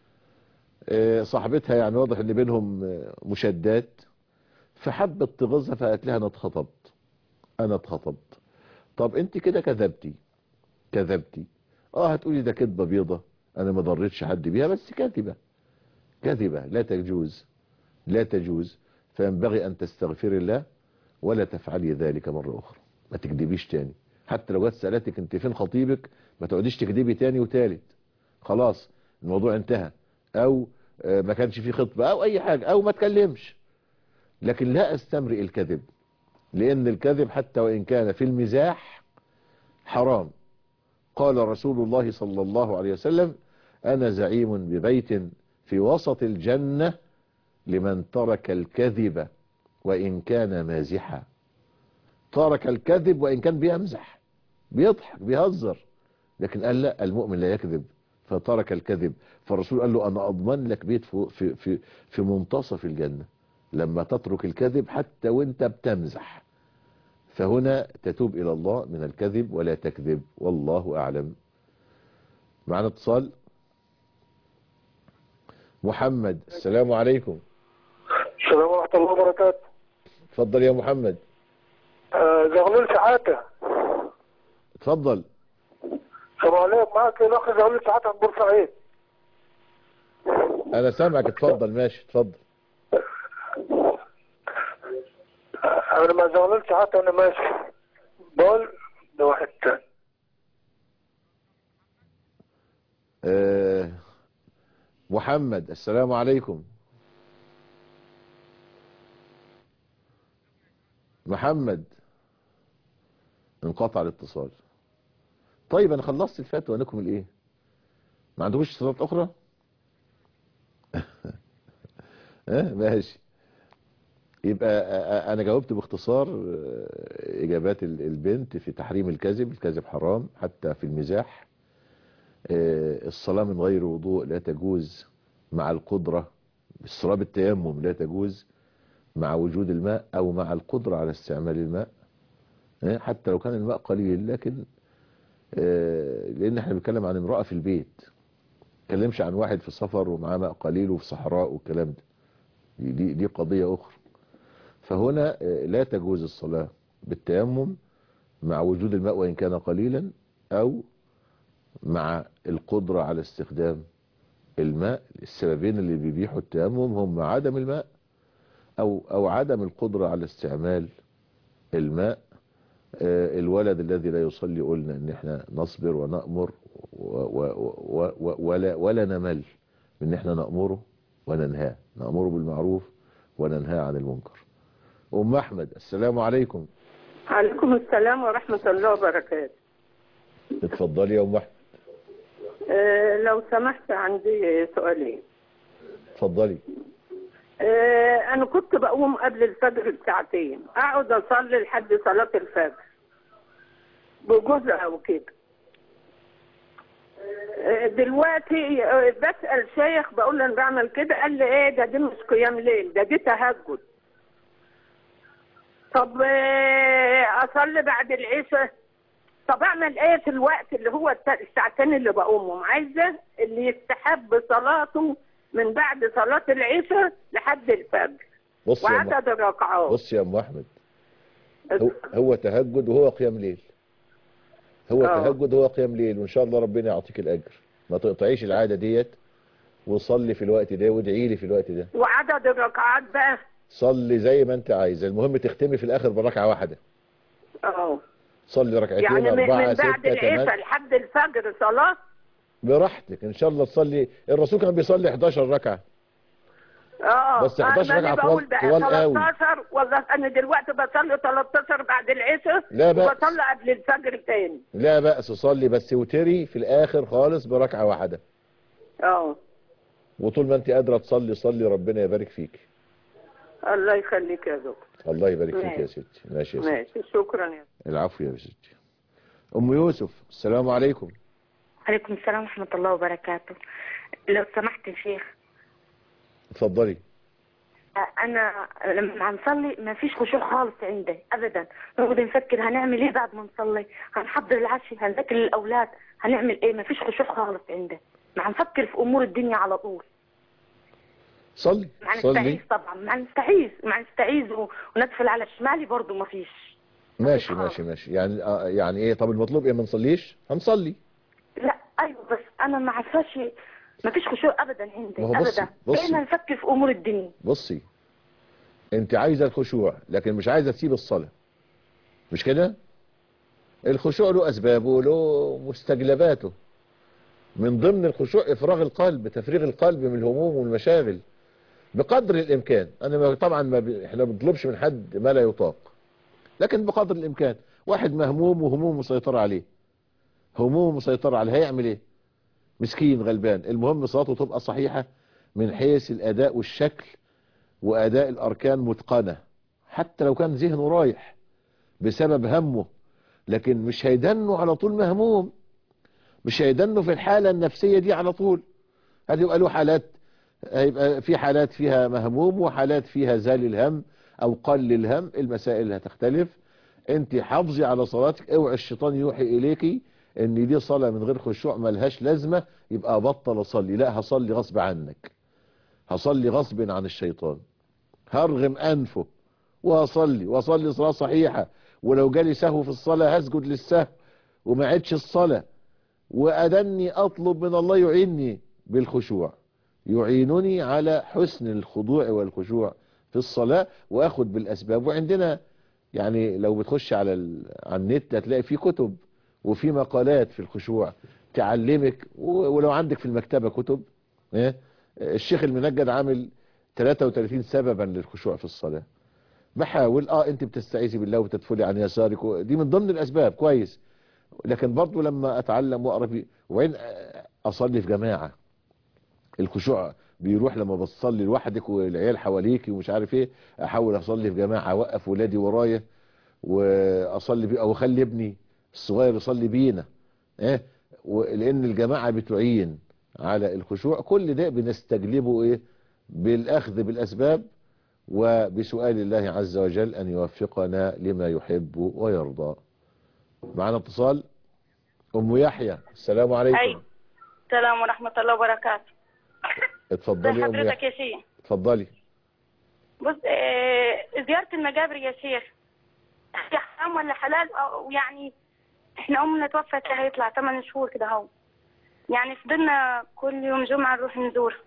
آه، صاحبتها يعني واضح ان بينهم آه، مشادات فحبت تغيظها فقالت لها انا اتخطبت انا اتخطبت طب انت كده كذبتي كذبتي اه هتقولي ده كذبه بيضه انا ما ضريتش حد بيها بس كاذبه كاذبه لا تجوز لا تجوز فينبغي ان تستغفري الله ولا تفعلي ذلك مره اخرى ما تكذبيش تاني حتى لو جت سالتك انت فين خطيبك ما تقعديش تكذبي تاني وتالت خلاص الموضوع انتهى او آه، ما كانش فيه خطبه او اي حاجه او ما تكلمش لكن لا استمرئ الكذب لان الكذب حتى وان كان في المزاح حرام قال رسول الله صلى الله عليه وسلم انا زعيم ببيت في وسط الجنة لمن ترك الكذب وان كان مازحا ترك الكذب وان كان بيمزح بيضحك بيهزر لكن قال لا المؤمن لا يكذب فترك الكذب فالرسول قال له انا اضمن لك بيت في في في, في منتصف الجنة لما تترك الكذب حتى وانت بتمزح فهنا تتوب الى الله من الكذب ولا تكذب والله اعلم معنا اتصال محمد السلام عليكم السلام ورحمة الله وبركاته اتفضل يا محمد آه، زغلول سعادة اتفضل السلام عليكم معك الأخ زغلول سعادة من بورسعيد انا سامعك اتفضل ماشي اتفضل آه، أنا مع زغلول سعادة أنا ماشي بقول ده واحد تاني آه محمد السلام عليكم محمد انقطع الاتصال طيب انا خلصت الفتوى انكم الايه ما عندكوش اتصالات اخرى ها ماشي يبقى آه، انا جاوبت باختصار آه، اجابات ال- البنت في تحريم الكذب الكذب حرام حتى في المزاح آه، الصلاة من غير وضوء لا تجوز مع القدرة الصلاة بالتيمم لا تجوز مع وجود الماء او مع القدرة على استعمال الماء آه، حتى لو كان الماء قليل لكن آه، لان احنا بنتكلم عن امرأة في البيت نتكلمش عن واحد في سفر ومعاه ماء قليل وفي صحراء والكلام ده دي, دي, دي قضية اخرى فهنا آه، لا تجوز الصلاة بالتيمم مع وجود الماء وإن كان قليلا أو مع القدرة على استخدام الماء السببين اللي بيبيحوا التيمم هم عدم الماء أو, أو عدم القدرة على استعمال الماء آه، الولد الذي لا يصلي قلنا ان احنا نصبر ونأمر و و و و ولا, ولا نمل من ان احنا نأمره وننهاه نأمر بالمعروف وننهى عن المنكر أم أحمد السلام عليكم عليكم السلام ورحمة الله وبركاته اتفضلي يا أم أحمد أه لو سمحت عندي سؤالين اتفضلي أه أنا كنت بقوم قبل الفجر بساعتين أقعد أصلي لحد صلاة الفجر بجزء أو كده أه دلوقتي أه بسأل شيخ بقول له أنا بعمل كده قال لي إيه ده دي مش قيام ليل ده دي تهجد طب أه أصلي بعد العشاء طب اعمل ايه في الوقت اللي هو الت- الساعتين اللي بقومهم عايزه اللي يستحب صلاته من بعد صلاه العشاء لحد الفجر بص يا أم وعدد الركعات بص يا أم أحمد هو, هو تهجد وهو قيام ليل هو آه. تهجد وهو قيام ليل وإن شاء الله ربنا يعطيك الأجر ما تقطعيش العادة ديت وصلي في الوقت ده وادعي لي في الوقت ده وعدد الركعات بقى صلي زي ما انت عايز المهم تختمي في الآخر بركعة واحدة اه صلي ركعتين يعني من أربعة من بعد ستة العشاء تمانية لحد الفجر صلاه براحتك إن شاء الله تصلي الرسول كان بيصلي 11 ركعة اه بس 11 أنا ركعة بقول طوال- بقى طوال قوي. 13 ولا انا دلوقتي بصلي 13 بعد العشاء لا بأس. وبصلي قبل الفجر تاني لا بأس صلي بس وتري في الآخر خالص بركعة واحدة اه وطول ما انت قادرة تصلي صلي ربنا يبارك فيك الله يخليك يا دكتور الله يبارك فيك يا ماشي. ستي ماشي يا ستي ماشي شكرا يا العفو يا ستي أم يوسف السلام عليكم عليكم السلام ورحمة الله وبركاته لو سمحت يا شيخ اتفضلي أنا لما هنصلي ما فيش خشوع خالص عندي أبدا نقعد نفكر هنعمل إيه بعد ما نصلي هنحضر العشاء هنذاكر للأولاد هنعمل إيه ما فيش خشوع خالص عندي ما هنفكر في أمور الدنيا على طول صلي ما صلي نستعيذ طبعا ما نستعيذ ما نستعيذ و- وندخل على شمالي برضو ما فيش ماشي ماشي ماشي يعني آه يعني ايه طب المطلوب ايه ما نصليش هنصلي لا أيوة بس أنا ما عارفاش ما فيش خشوع أبدا عندي ما هو بصي- أبدا بصي. بقينا نفكر في أمور الدنيا بصي انت عايزة الخشوع لكن مش عايزة تسيب الصلاة مش كده الخشوع له اسبابه وله مستجلباته من ضمن الخشوع افراغ القلب تفريغ القلب من الهموم والمشاغل بقدر الامكان انا ما- طبعا ما ب... احنا ما بنطلبش من حد ما لا يطاق لكن بقدر الامكان واحد مهموم وهموم مسيطرة عليه هموم مسيطرة عليه هيعمل ايه مسكين غلبان المهم صلاته تبقى صحيحة من حيث الاداء والشكل واداء الاركان متقنة حتى لو كان ذهنه رايح بسبب همه لكن مش هيدنه على طول مهموم مش هيدنه في الحالة النفسية دي على طول هتبقى له حالات هيبقى في حالات فيها مهموم وحالات فيها زال الهم او قل الهم المسائل هتختلف انت حافظي على صلاتك اوعي الشيطان يوحي اليكي ان دي صلاة من غير خشوع ملهاش لازمة يبقى بطل اصلي لا هصلي غصب عنك هصلي غصب عن الشيطان هرغم انفه وهصلي واصلي صلاة صحيحة ولو جالي سهو في الصلاة هسجد للسهو وما عدش الصلاة وأدني أطلب من الله يعيني بالخشوع يعينني على حسن الخضوع والخشوع في الصلاة وأخذ بالأسباب وعندنا يعني لو بتخش على ال... على النت هتلاقي في كتب وفي مقالات في الخشوع تعلمك و- ولو عندك في المكتبة كتب إيه؟ الشيخ المنجد عامل 33 سببا للخشوع في الصلاة بحاول اه انت بتستعيذي بالله وتدفلي عن يسارك و- دي من ضمن الاسباب كويس لكن برضو لما اتعلم واقرا في وين اصلي في جماعه الخشوع بيروح لما بتصلي لوحدك والعيال حواليك ومش عارف ايه احاول اصلي في جماعه اوقف ولادي ورايا واصلي بي او اخلي ابني الصغير يصلي بينا ايه و- لان الجماعه بتعين على الخشوع كل ده بنستجلبه ايه بالاخذ بالاسباب وبسؤال الله عز وجل ان يوفقنا لما يحب ويرضى معنا اتصال ام يحيى السلام عليكم أي السلام ورحمة الله وبركاته اتفضلي يا ام حضرتك يحيى يا شيخ اتفضلي بص آه، زيارة المقابر يا شيخ هي حرام ولا حلال أو يعني احنا أمنا توفت هيطلع 8 شهور كده اهو يعني فضلنا كل يوم جمعة نروح نزور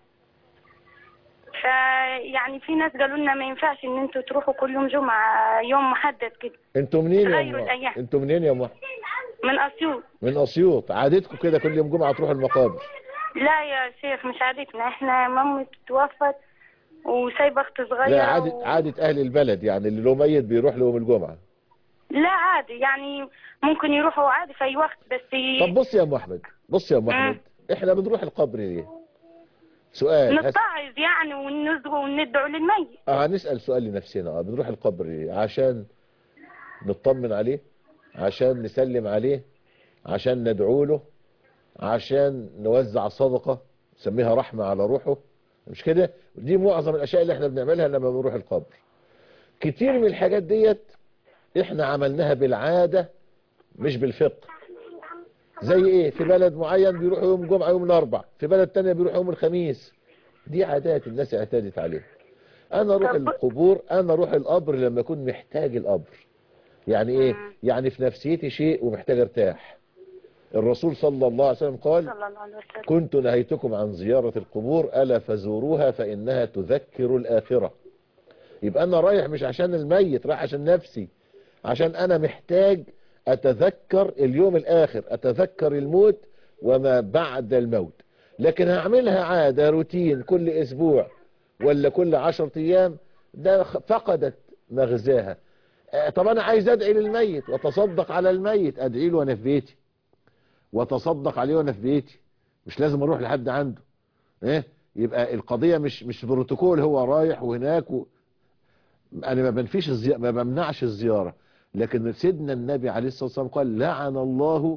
فيعني في ناس قالوا لنا ما ينفعش ان انتوا تروحوا كل يوم جمعة يوم محدد كده انتوا منين يا غيروا ام الأيام. انتوا منين يا ام من اسيوط من اسيوط عادتكم كده كل يوم جمعه تروحوا المقابر لا يا شيخ مش عادتنا احنا مامي توفت وسايبه اخت صغيره لا عادة و... عادة اهل البلد يعني اللي له ميت بيروح لهم الجمعة لا عادي يعني ممكن يروحوا عادي في اي وقت بس طب بص يا ام احمد بص يا ام احمد احنا بنروح القبر ليه سؤال هس... نتعظ يعني ونزغوا وندعوا للميت اه هنسأل سؤال لنفسنا اه بنروح القبر ليه عشان نطمن عليه عشان نسلم عليه عشان ندعو له عشان نوزع صدقة نسميها رحمة على روحه مش كده دي معظم الاشياء اللي احنا بنعملها لما بنروح القبر كتير من الحاجات ديت احنا عملناها بالعادة مش بالفقه زي ايه في بلد معين بيروحوا يوم الجمعة يوم الاربع في بلد تانية بيروحوا يوم الخميس دي عادات الناس اعتادت عليها انا اروح القبور انا اروح القبر لما اكون محتاج القبر يعني ايه يعني في نفسيتي شيء ومحتاج ارتاح الرسول صلى الله عليه وسلم قال صلى الله عليه وسلم كنت نهيتكم عن زيارة القبور ألا فزوروها فإنها تذكر الآخرة يبقى أنا رايح مش عشان الميت رايح عشان نفسي عشان أنا محتاج أتذكر اليوم الآخر أتذكر الموت وما بعد الموت لكن هعملها عادة روتين كل أسبوع ولا كل عشر أيام ده فقدت مغزاها آه، طب أنا عايز أدعي للميت وأتصدق على الميت أدعي له وأنا في بيتي وأتصدق عليه وأنا في بيتي مش لازم أروح لحد عنده إيه يبقى القضية مش مش بروتوكول هو رايح وهناك و... أنا ما بنفيش الزي... ما بمنعش الزيارة لكن سيدنا النبي عليه الصلاة والسلام قال لعن الله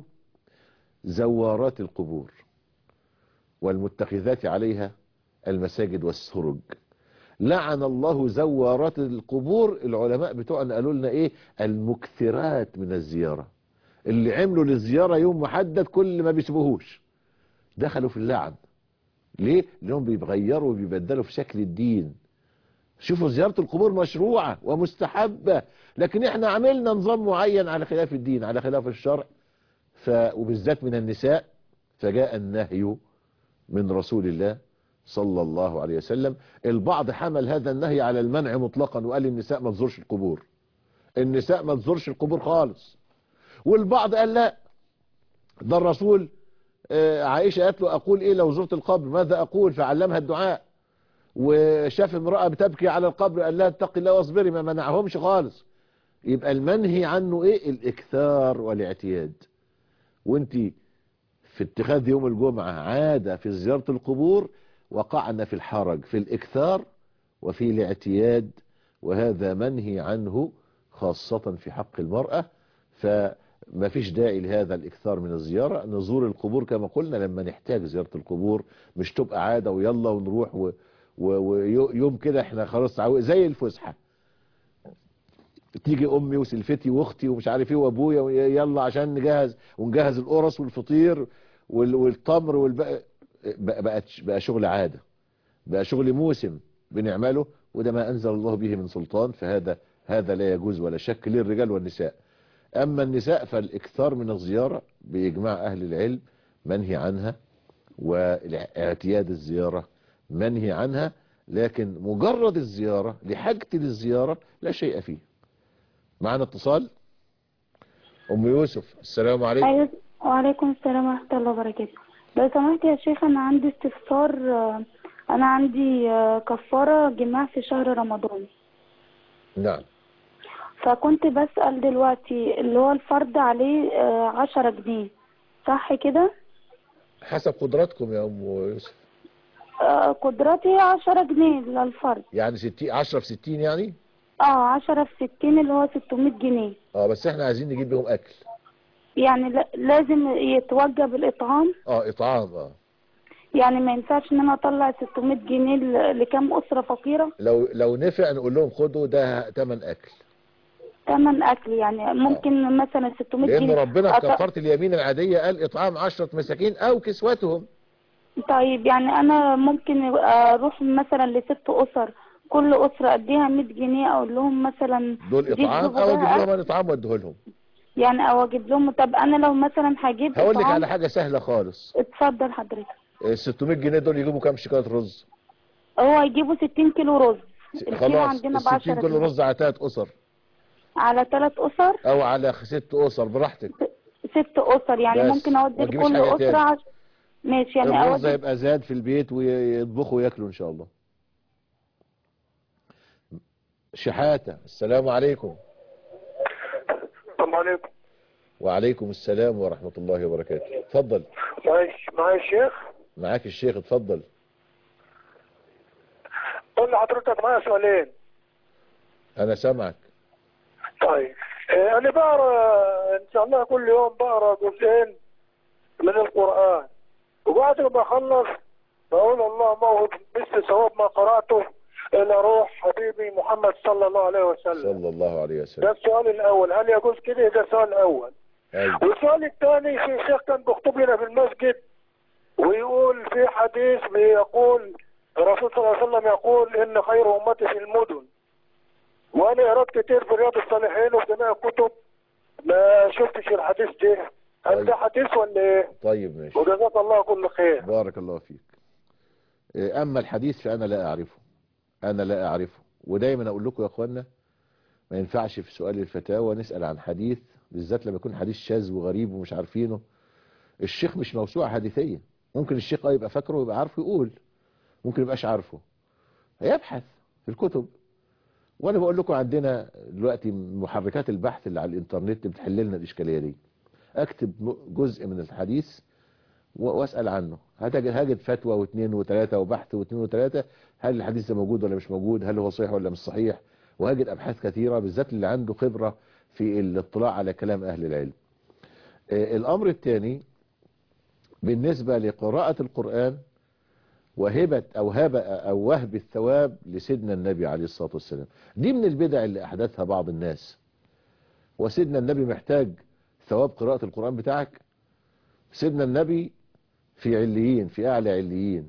زوارات القبور والمتخذات عليها المساجد والسرج لعن الله زوارات القبور العلماء بتوعنا قالوا لنا ايه المكثرات من الزيارة اللي عملوا للزيارة يوم محدد كل ما بيسيبوهوش دخلوا في اللعن ليه لانهم بيغيروا وبيبدلوا في شكل الدين شوفوا زيارة القبور مشروعة ومستحبة لكن احنا عملنا نظام معين على خلاف الدين على خلاف الشرع ف... وبالذات من النساء فجاء النهي من رسول الله صلى الله عليه وسلم البعض حمل هذا النهي على المنع مطلقا وقال النساء ما تزورش القبور النساء ما تزورش القبور خالص والبعض قال لا ده الرسول آه، عائشة قالت له أقول إيه لو زرت القبر ماذا أقول فعلمها الدعاء وشاف امرأة بتبكي على القبر قال لها اتقي الله واصبري ما منعهمش خالص يبقى المنهي عنه ايه الاكثار والاعتياد وانت في اتخاذ يوم الجمعة عادة في زيارة القبور وقعنا في الحرج في الاكثار وفي الاعتياد وهذا منهي عنه خاصة في حق المرأة فما فيش داعي لهذا الاكثار من الزيارة نزور القبور كما قلنا لما نحتاج زيارة القبور مش تبقى عادة ويلا ونروح و ويوم كده احنا خلاص عاو- زي الفسحة تيجي امي وسلفتي واختي ومش عارف ايه وابويا وي- يلا عشان نجهز ونجهز القرص والفطير وال- والتمر والبقى بقى, بقى, بقى شغل عادة بقى شغل موسم بنعمله وده ما انزل الله به من سلطان فهذا هذا لا يجوز ولا شك للرجال والنساء اما النساء فالاكثار من الزيارة باجماع اهل العلم منهي عنها واعتياد الزيارة منهي عنها لكن مجرد الزيارة لحاجتي للزيارة لا شيء فيه معنا اتصال ام يوسف السلام عليكم أيوة وعليكم السلام ورحمة الله وبركاته لو سمحت يا شيخ أنا عندي استفسار آه، أنا عندي آه، كفارة جماع في شهر رمضان نعم فكنت بسأل دلوقتي اللي هو الفرد عليه آه، عشرة جنيه صح كده؟ حسب قدراتكم يا ام يوسف آه، قدرتي عشرة جنيه للفرد يعني 60 10 في 60 يعني اه عشرة في ستين اللي هو ستمية جنيه اه بس احنا عايزين نجيب بيهم اكل يعني لا- لازم يتوجب الإطعام اه اطعام اه يعني ما ينفعش إن أنا أطلع 600 جنيه ل- لكام أسرة فقيرة لو لو نفع نقول لهم خدوا ده تمن اكل تمن أكل يعني ممكن مثلا 600 لان جنيه ربنا في أط- كفاره اليمين العاديه قال اطعام 10 مساكين او كسوتهم طيب يعني انا ممكن اروح مثلا لست اسر كل اسره اديها 100 جنيه اقول لهم مثلا دول دي اطعام تجيبوا او اجيب بيها لهم انا اطعام واديه لهم يعني او اجيب لهم طب انا لو مثلا هجيب هقول لك إطعام- على حاجه سهله خالص اتفضل حضرتك ال 600 جنيه دول يجيبوا كام شكاره رز هو هيجيبوا 60 كيلو رز الكيلو خلاص عندنا ال ب 60 10 كيلو رز على ثلاث اسر على ثلاث اسر او على ست اسر براحتك ست اسر يعني بس ممكن ما اودي تجيبيش لكل حاجة اسره تاني. عش... ماشي يعني الرز أود هيبقى زاد في البيت ويطبخوا وياكلوا ان شاء الله شحاتة السلام عليكم السلام عليكم وعليكم السلام ورحمة الله وبركاته اتفضل معايا معايا الشيخ معاك الشيخ اتفضل قول لحضرتك معايا سؤالين انا سامعك طيب آه، انا بقرا ان شاء الله كل يوم بقرا جزئين من القران وبعد ما اخلص بقول اللهم اوهب مثل ثواب ما قراته الى روح حبيبي محمد صلى الله عليه وسلم صلى الله عليه ده وسلم السؤال الاول هل يجوز كده ده السؤال الاول أيوة. والسؤال الثاني في شيخ كان بيخطب لنا في المسجد ويقول في حديث بيقول الرسول صلى الله عليه وسلم يقول ان خير امتي في المدن وانا قرأت كتير في رياض الصالحين وفي جميع الكتب ما شفتش الحديث ده هل ده حديث ولا ايه؟ طيب ماشي وجزاك الله كل خير بارك الله فيك إيه، اما الحديث فانا لا اعرفه انا لا اعرفه ودايما اقول لكم يا اخوانا ما ينفعش في سؤال الفتاوى نسأل عن حديث بالذات لما يكون حديث شاذ وغريب ومش عارفينه الشيخ مش موسوعة حديثية ممكن الشيخ اه يبقى فاكره ويبقى عارفه يقول ممكن يبقاش عارفه يبحث في الكتب وانا بقول لكم عندنا دلوقتي محركات البحث اللي على الانترنت بتحل لنا الاشكاليه دي اكتب جزء من الحديث و- واسال عنه هتجد هجد فتوى واثنين وثلاثه وبحث واثنين وثلاثه هل الحديث ده موجود ولا مش موجود هل هو صحيح ولا مش صحيح وهجد ابحاث كثيره بالذات اللي عنده خبره في الاطلاع على كلام اهل العلم آه، الامر الثاني بالنسبه لقراءه القران وهبة أو هبة أو وهب الثواب لسيدنا النبي عليه الصلاة والسلام دي من البدع اللي أحدثها بعض الناس وسيدنا النبي محتاج ثواب قراءة القرآن بتاعك سيدنا النبي في عليين في أعلى عليين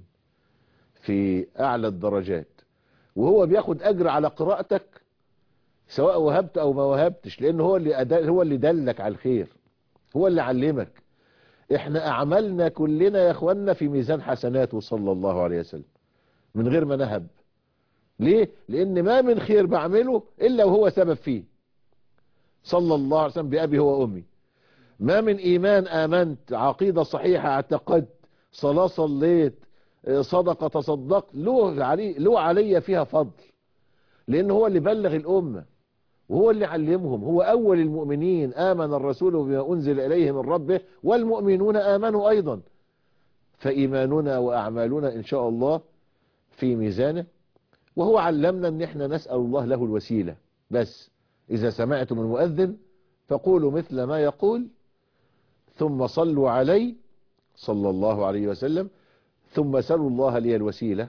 في أعلى الدرجات وهو بياخد أجر على قراءتك سواء وهبت أو ما وهبتش لأن هو اللي أدل هو اللي دلك على الخير هو اللي علمك احنا اعمالنا كلنا يا اخوانا في ميزان حسناته صلى الله عليه وسلم من غير ما نهب ليه لان ما من خير بعمله الا وهو سبب فيه صلى الله عليه وسلم بأبي هو أمي ما من إيمان آمنت عقيدة صحيحة اعتقدت صلاة صليت اه، صدقة تصدقت له علي, له علي فيها فضل لأن هو اللي بلغ الأمة وهو اللي علمهم هو أول المؤمنين آمن الرسول بما أنزل إليه من ربه والمؤمنون آمنوا أيضا فإيماننا وأعمالنا إن شاء الله في ميزانه وهو علمنا أن احنا نسأل الله له الوسيلة بس إذا سمعتم المؤذن فقولوا مثل ما يقول ثم صلوا علي صلى الله عليه وسلم ثم سلوا الله لي الوسيلة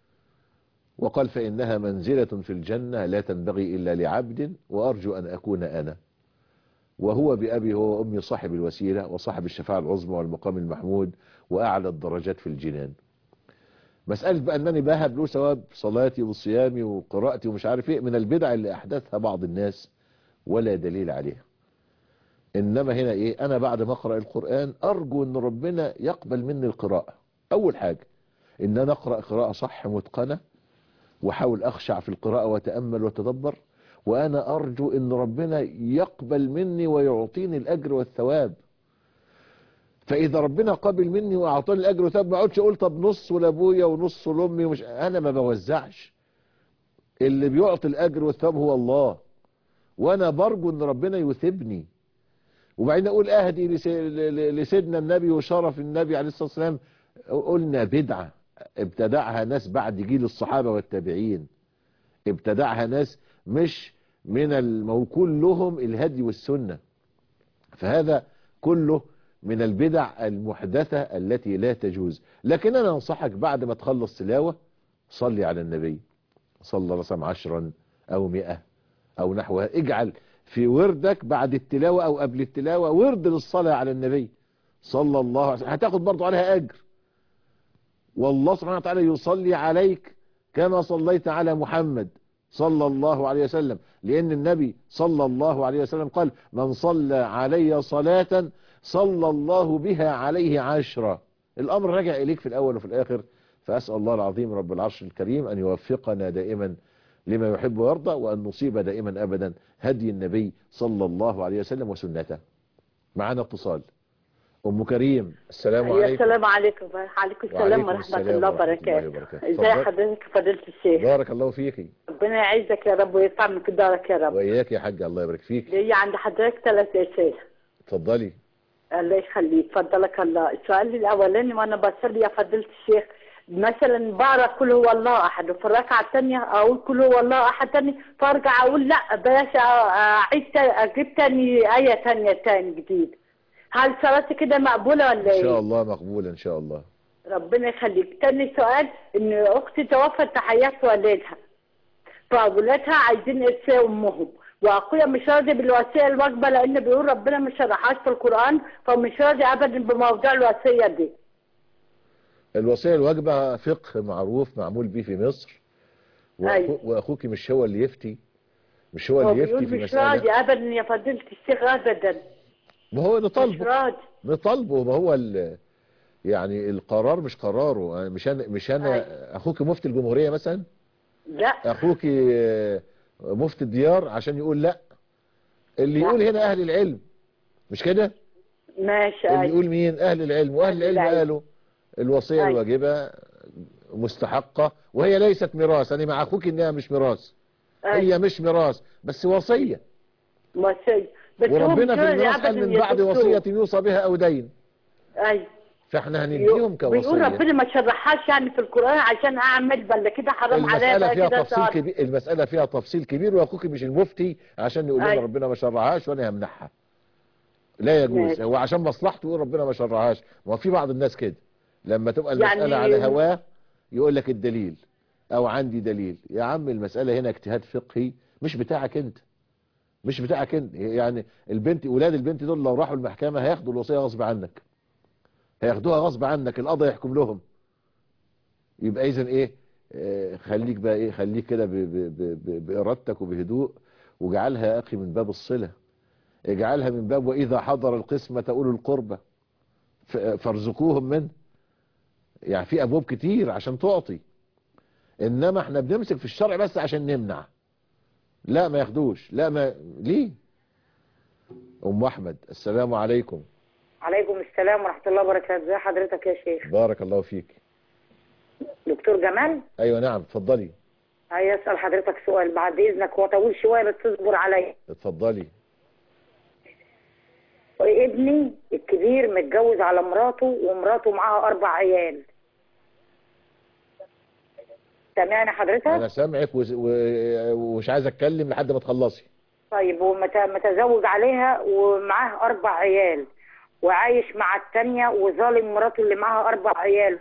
وقال فإنها منزلة في الجنة لا تنبغي إلا لعبد وأرجو أن أكون أنا وهو بأبي هو وأمي صاحب الوسيلة وصاحب الشفاعة العظمى والمقام المحمود وأعلى الدرجات في الجنان مسألة بقى أنني بهب له ثواب صلاتي وصيامي وقراءتي ومش عارف إيه من البدع اللي أحدثها بعض الناس ولا دليل عليها إنما هنا إيه أنا بعد ما أقرأ القرآن أرجو أن ربنا يقبل مني القراءة أول حاجة إن أنا أقرأ قراءة صح متقنة وحاول أخشع في القراءة وتأمل وتدبر وأنا أرجو أن ربنا يقبل مني ويعطيني الأجر والثواب فإذا ربنا قبل مني وأعطاني الأجر والثواب ما أقعدش أقول طب نص لأبويا ونص لأمي ومش أنا ما بوزعش اللي بيعطي الأجر والثواب هو الله وأنا برجو أن ربنا يثبني وبعدين أقول أهدي لسي- ل- لسيدنا النبي وشرف النبي عليه الصلاة والسلام قلنا بدعة ابتدعها ناس بعد جيل الصحابة والتابعين ابتدعها ناس مش من الموكول لهم الهدي والسنة فهذا كله من البدع المحدثة التي لا تجوز لكن أنا أنصحك بعد ما تخلص تلاوة صلي على النبي صلى الله عليه وسلم عشرا أو مئة أو نحوها اجعل في وردك بعد التلاوة أو قبل التلاوة ورد للصلاة على النبي صلى الله عليه وسلم هتاخد برضو عليها أجر والله سبحانه وتعالى يصلي عليك كما صليت على محمد صلى الله عليه وسلم لأن النبي صلى الله عليه وسلم قال من صلى علي صلاة صلى الله بها عليه عشرة الأمر رجع إليك في الأول وفي الآخر فأسأل الله العظيم رب العرش الكريم أن يوفقنا دائما لما يحب ويرضى وأن نصيب دائما أبدا هدي النبي صلى الله عليه وسلم وسنته معنا اتصال ام كريم السلام يا عليكم السلام عليكم وعليكم السلام وعليكم ورحمة السلام الله ورحمة الله وبركاته وبركاته. ازي اتفضل. حضرتك فضيلة الشيخ بارك الله فيكي ربنا يعزك يا رب ويرفع من قدرك يا رب واياك يا حاج الله يبارك فيك ليا عند حضرتك ثلاث أسئلة اتفضلي الله يخليك فضلك الله السؤال الأولاني وأنا بصلي يا فضيلة الشيخ مثلا بقرا كل هو الله أحد وفي الركعة الثانية أقول كل هو الله أحد تاني فأرجع أقول لا بلاش أعيد تا- أجيب تاني آية تانية تاني جديد هل صلاتي كده مقبولة ولا ان إيه؟ شاء الله مقبولة ان شاء الله ربنا يخليك تاني سؤال ان اختي توفت تحيات والدها فاولادها عايزين ارث امهم واخويا مش راضي بالوصيه الواجبه لان بيقول ربنا مش شرحهاش في القران فمش راضي ابدا بموضوع الوصيه دي الوصية الواجبة فقه معروف معمول به في مصر وأخو أيوة. واخوك مش هو اللي يفتي مش هو هو اللي يفتي بيقول في مش راضي مسألة ابدا يا فضيله الشيخ ابدا ما هو مش نطالبه راضي نطالبه ما هو ال... يعني القرار مش قراره أنا- مش انا مش انا اخوك مفتي الجمهورية مثلا لا اخوك آه، مفتي الديار عشان يقول لا اللي يقول هنا اهل العلم مش كده ماشي اللي أيوة. يقول مين اهل العلم واهل العلم العلم. قالوا الوصية أيوة. الواجبة مستحقة وهي ليست ميراث انا مع اخوك انها مش ميراث هي أيوة. مش ميراث بس وصية وصيه بس هو وربنا مش في راضي الميراث قال أبداً من يا بعد دكتور. وصية يوصى بها او دين ايوه فاحنا هنديهم بيقول كوصية ربنا ما شرحهاش يعني في القران عشان اعمل بل كده حرام عليا المسألة بقى فيها كده تفصيل صار. كبير المسألة فيها تفصيل كبير واخوك مش المفتي عشان يقول لنا أيوة. ربنا ما شرعهاش وانا همنعها لا يجوز ماشي. هو عشان مصلحته يقول ربنا ما شرعهاش ما هو في بعض الناس كده لما تبقى المسألة يعني- على هواه يقول لك الدليل او عندي دليل يا عم المسألة هنا اجتهاد فقهي مش بتاعك انت مش بتاعك انت يعني البنت ولاد البنت دول لو راحوا المحكمة هياخدوا الوصية غصب عنك هياخدوها غصب عنك القضاء يحكم لهم يبقى اذا ايه آه، خليك بقى ايه خليك كده ب- ب- ب- ب- بارادتك وبهدوء واجعلها يا اخي من باب الصله اجعلها من باب واذا حضر القسمه اولو القربى ف- فارزقوهم منه يعني في ابواب كتير عشان تعطي انما احنا بنمسك في الشرع بس عشان نمنع لا ما ياخدوش لا ما ليه ام احمد السلام عليكم عليكم السلام ورحمة الله وبركاته ازي حضرتك يا شيخ بارك الله فيك دكتور جمال ايوه نعم اتفضلي عايز اسأل حضرتك سؤال بعد اذنك هو طويل شوية بس تصبر عليا اتفضلي ابني الكبير متجوز على مراته ومراته معاها اربع عيال سامعني حضرتك انا سامعك وز- و- ومش عايز اتكلم لحد ما تخلصي طيب ومتزوج عليها ومعاه اربع عيال وعايش مع التانية وظالم مراته اللي معاها اربع عيال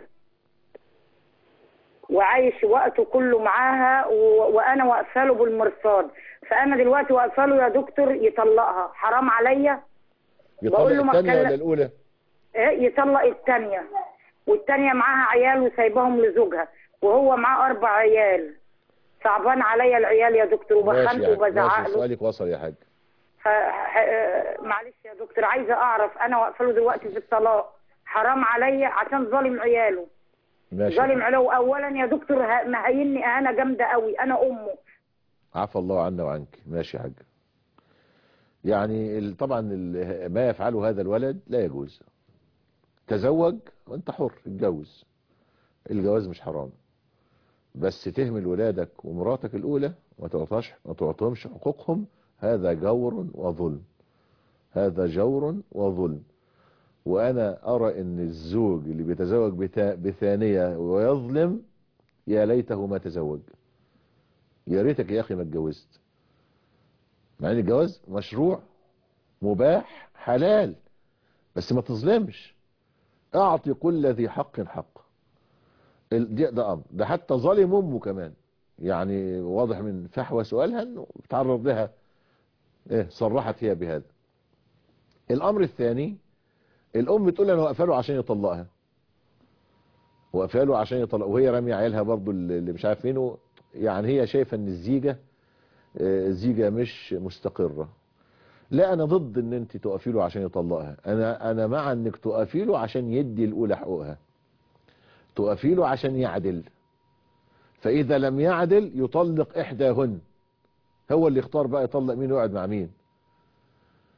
وعايش وقته كله معاها و... وانا واقفه له بالمرصاد فانا دلوقتي واقفه له يا دكتور يطلقها حرام عليا يطلق بقول له ما الثانيه ولا اتكلم- الاولى إيه يطلق التانية والتانية معاها عيال وسايباهم لزوجها وهو معاه اربع عيال صعبان عليا العيال يا دكتور ماشي وبخنقه يا- وبزعق ماشي له سؤالك وصل يا حاج ف... ح- معلش يا دكتور عايزه اعرف انا واقفه له دلوقتي في الطلاق حرام عليا عشان ظالم عياله ماشي ظالم عياله اولا يا دكتور ه- مهيني اهانه جامده قوي انا امه عفى الله عنا وعنك ماشي يا حاج يعني ال- طبعا ال- ما يفعله هذا الولد لا يجوز تزوج وانت حر اتجوز الجواز مش حرام بس تهمل ولادك ومراتك الاولى ما تعطاش ما تعطيهمش حقوقهم هذا جور وظلم هذا جور وظلم وانا ارى ان الزوج اللي بيتزوج بتا- بثانية ويظلم يا ليته ما تزوج يا ريتك يا اخي ما اتجوزت مع ان الجواز مشروع مباح حلال بس ما تظلمش اعطي كل ذي حق حق ال- دي- ده امر ده حتى ظالم امه كمان يعني واضح من فحوى سؤالها انه تعرض لها ايه صرحت هي بهذا الامر الثاني الام تقول انا واقفه له عشان يطلقها واقفه له عشان يطلق وهي راميه عيالها برضو اللي مش عارف فين يعني هي شايفه ان الزيجه آه، زيجه مش مستقره لا انا ضد ان انت تقفي له عشان يطلقها انا انا مع انك تقفي له عشان يدي الاولى حقوقها تقفي له عشان يعدل فاذا لم يعدل يطلق احداهن هو اللي يختار بقى يطلق مين ويقعد مع مين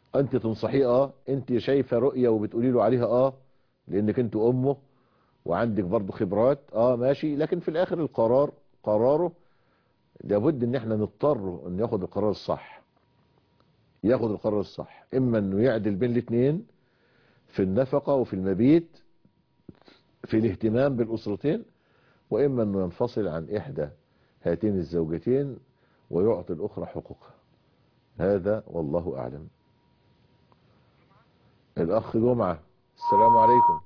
انت تنصحيه اه انت شايفه رؤيه وبتقولي له عليها اه لانك انت امه وعندك برضه خبرات اه ماشي لكن في الاخر القرار قراره لابد ان احنا نضطر ان ياخد القرار الصح ياخد القرار الصح اما انه يعدل بين الاثنين في النفقة وفي المبيت في الاهتمام بالاسرتين واما انه ينفصل عن احدى هاتين الزوجتين ويعطي الاخرى حقوقها هذا والله اعلم الاخ جمعة السلام عليكم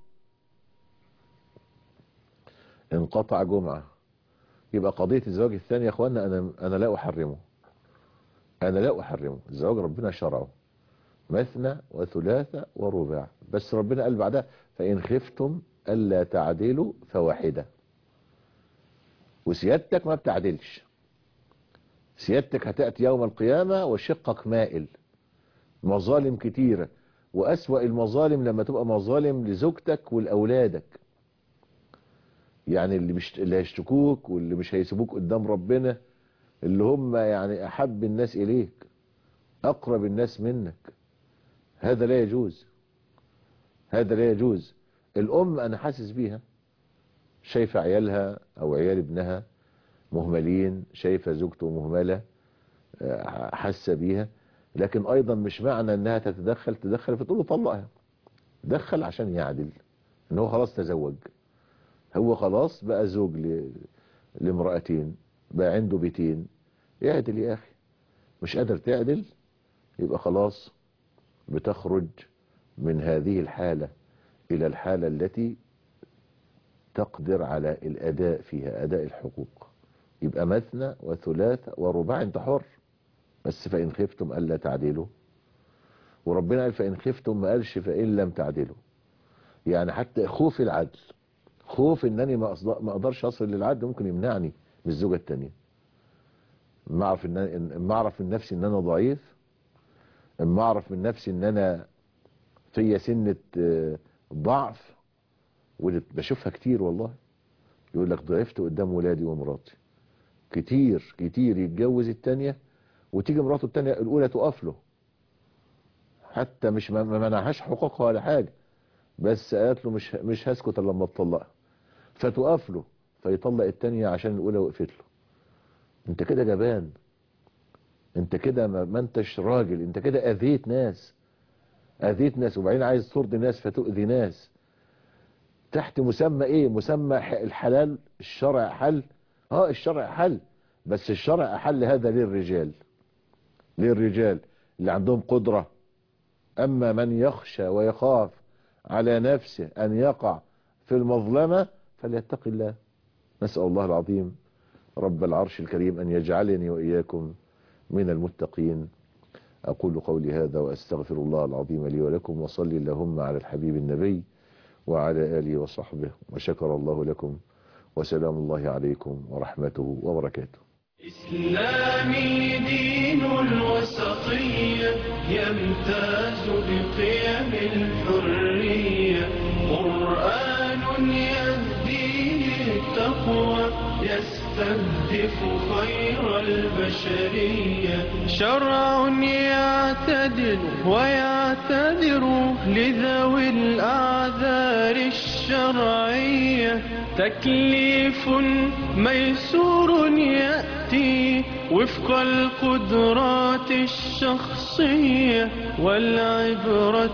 انقطع جمعة يبقى قضية الزواج الثاني يا اخوانا انا انا لا احرمه انا لا احرمه الزواج ربنا شرعه مثنى وثلاثة ورباع بس ربنا قال بعدها فان خفتم الا تعدلوا فواحدة وسيادتك ما بتعدلش سيادتك هتأتي يوم القيامة وشقك مائل مظالم كتيرة وأسوأ المظالم لما تبقى مظالم لزوجتك ولأولادك يعني اللي مش اللي هيشتكوك واللي مش هيسيبوك قدام ربنا اللي هم يعني أحب الناس إليك أقرب الناس منك هذا لا يجوز هذا لا يجوز الأم أنا حاسس بيها شايفة عيالها أو عيال ابنها مهملين شايفة زوجته مهملة حاسة بيها لكن أيضا مش معنى أنها تتدخل تدخل فتقول له طلقها دخل عشان يعدل ان هو خلاص تزوج هو خلاص بقى زوج ل... لامرأتين بقى عنده بيتين اعدل يا أخي مش قادر تعدل يبقى خلاص بتخرج من هذه الحالة إلى الحالة التي تقدر على الأداء فيها أداء الحقوق يبقى مثنى وثلاث ورباع انت حر بس فإن خفتم ألا تعدلوا وربنا قال فإن خفتم ما قالش فإن لم تعدلوا يعني حتى خوف العدل خوف انني ما ما اقدرش اصل للعدل ممكن يمنعني من الزوجه الثانيه ما اعرف ان ما اعرف من نفسي ان انا ضعيف اما اعرف من نفسي ان انا فيا سنه ضعف ودي بشوفها كتير والله يقول لك ضعفت قدام ولادي ومراتي كتير كتير يتجوز التانية وتيجي مراته التانية الاولى تقف له حتى مش ما منعهاش حقوقها ولا حاجة بس قالت له مش مش هسكت الا لما تطلقها فتقف له فيطلق التانية عشان الاولى وقفت له انت كده جبان انت كده ما, ما انتش راجل انت كده اذيت ناس اذيت ناس وبعدين عايز ترضي ناس فتؤذي ناس تحت مسمى ايه مسمى الحلال الشرع حل اه الشرع حل بس الشرع احل هذا للرجال للرجال اللي عندهم قدرة اما من يخشى ويخاف على نفسه ان يقع في المظلمة فليتق الله نسأل الله العظيم رب العرش الكريم ان يجعلني واياكم من المتقين اقول قولي هذا واستغفر الله العظيم لي ولكم وصلي اللهم على الحبيب النبي وعلى آله وصحبه وشكر الله لكم وسلام الله عليكم ورحمته وبركاته إسلامي دين الوسطية يمتاز بقيم الحرية قرآن يهدي للتقوى يستهدف خير البشرية شرع يعتدل ويعتذر لذوي الأعذار الشرعية تكليف ميسور يأتي وفق القدرات الشخصية والعبرة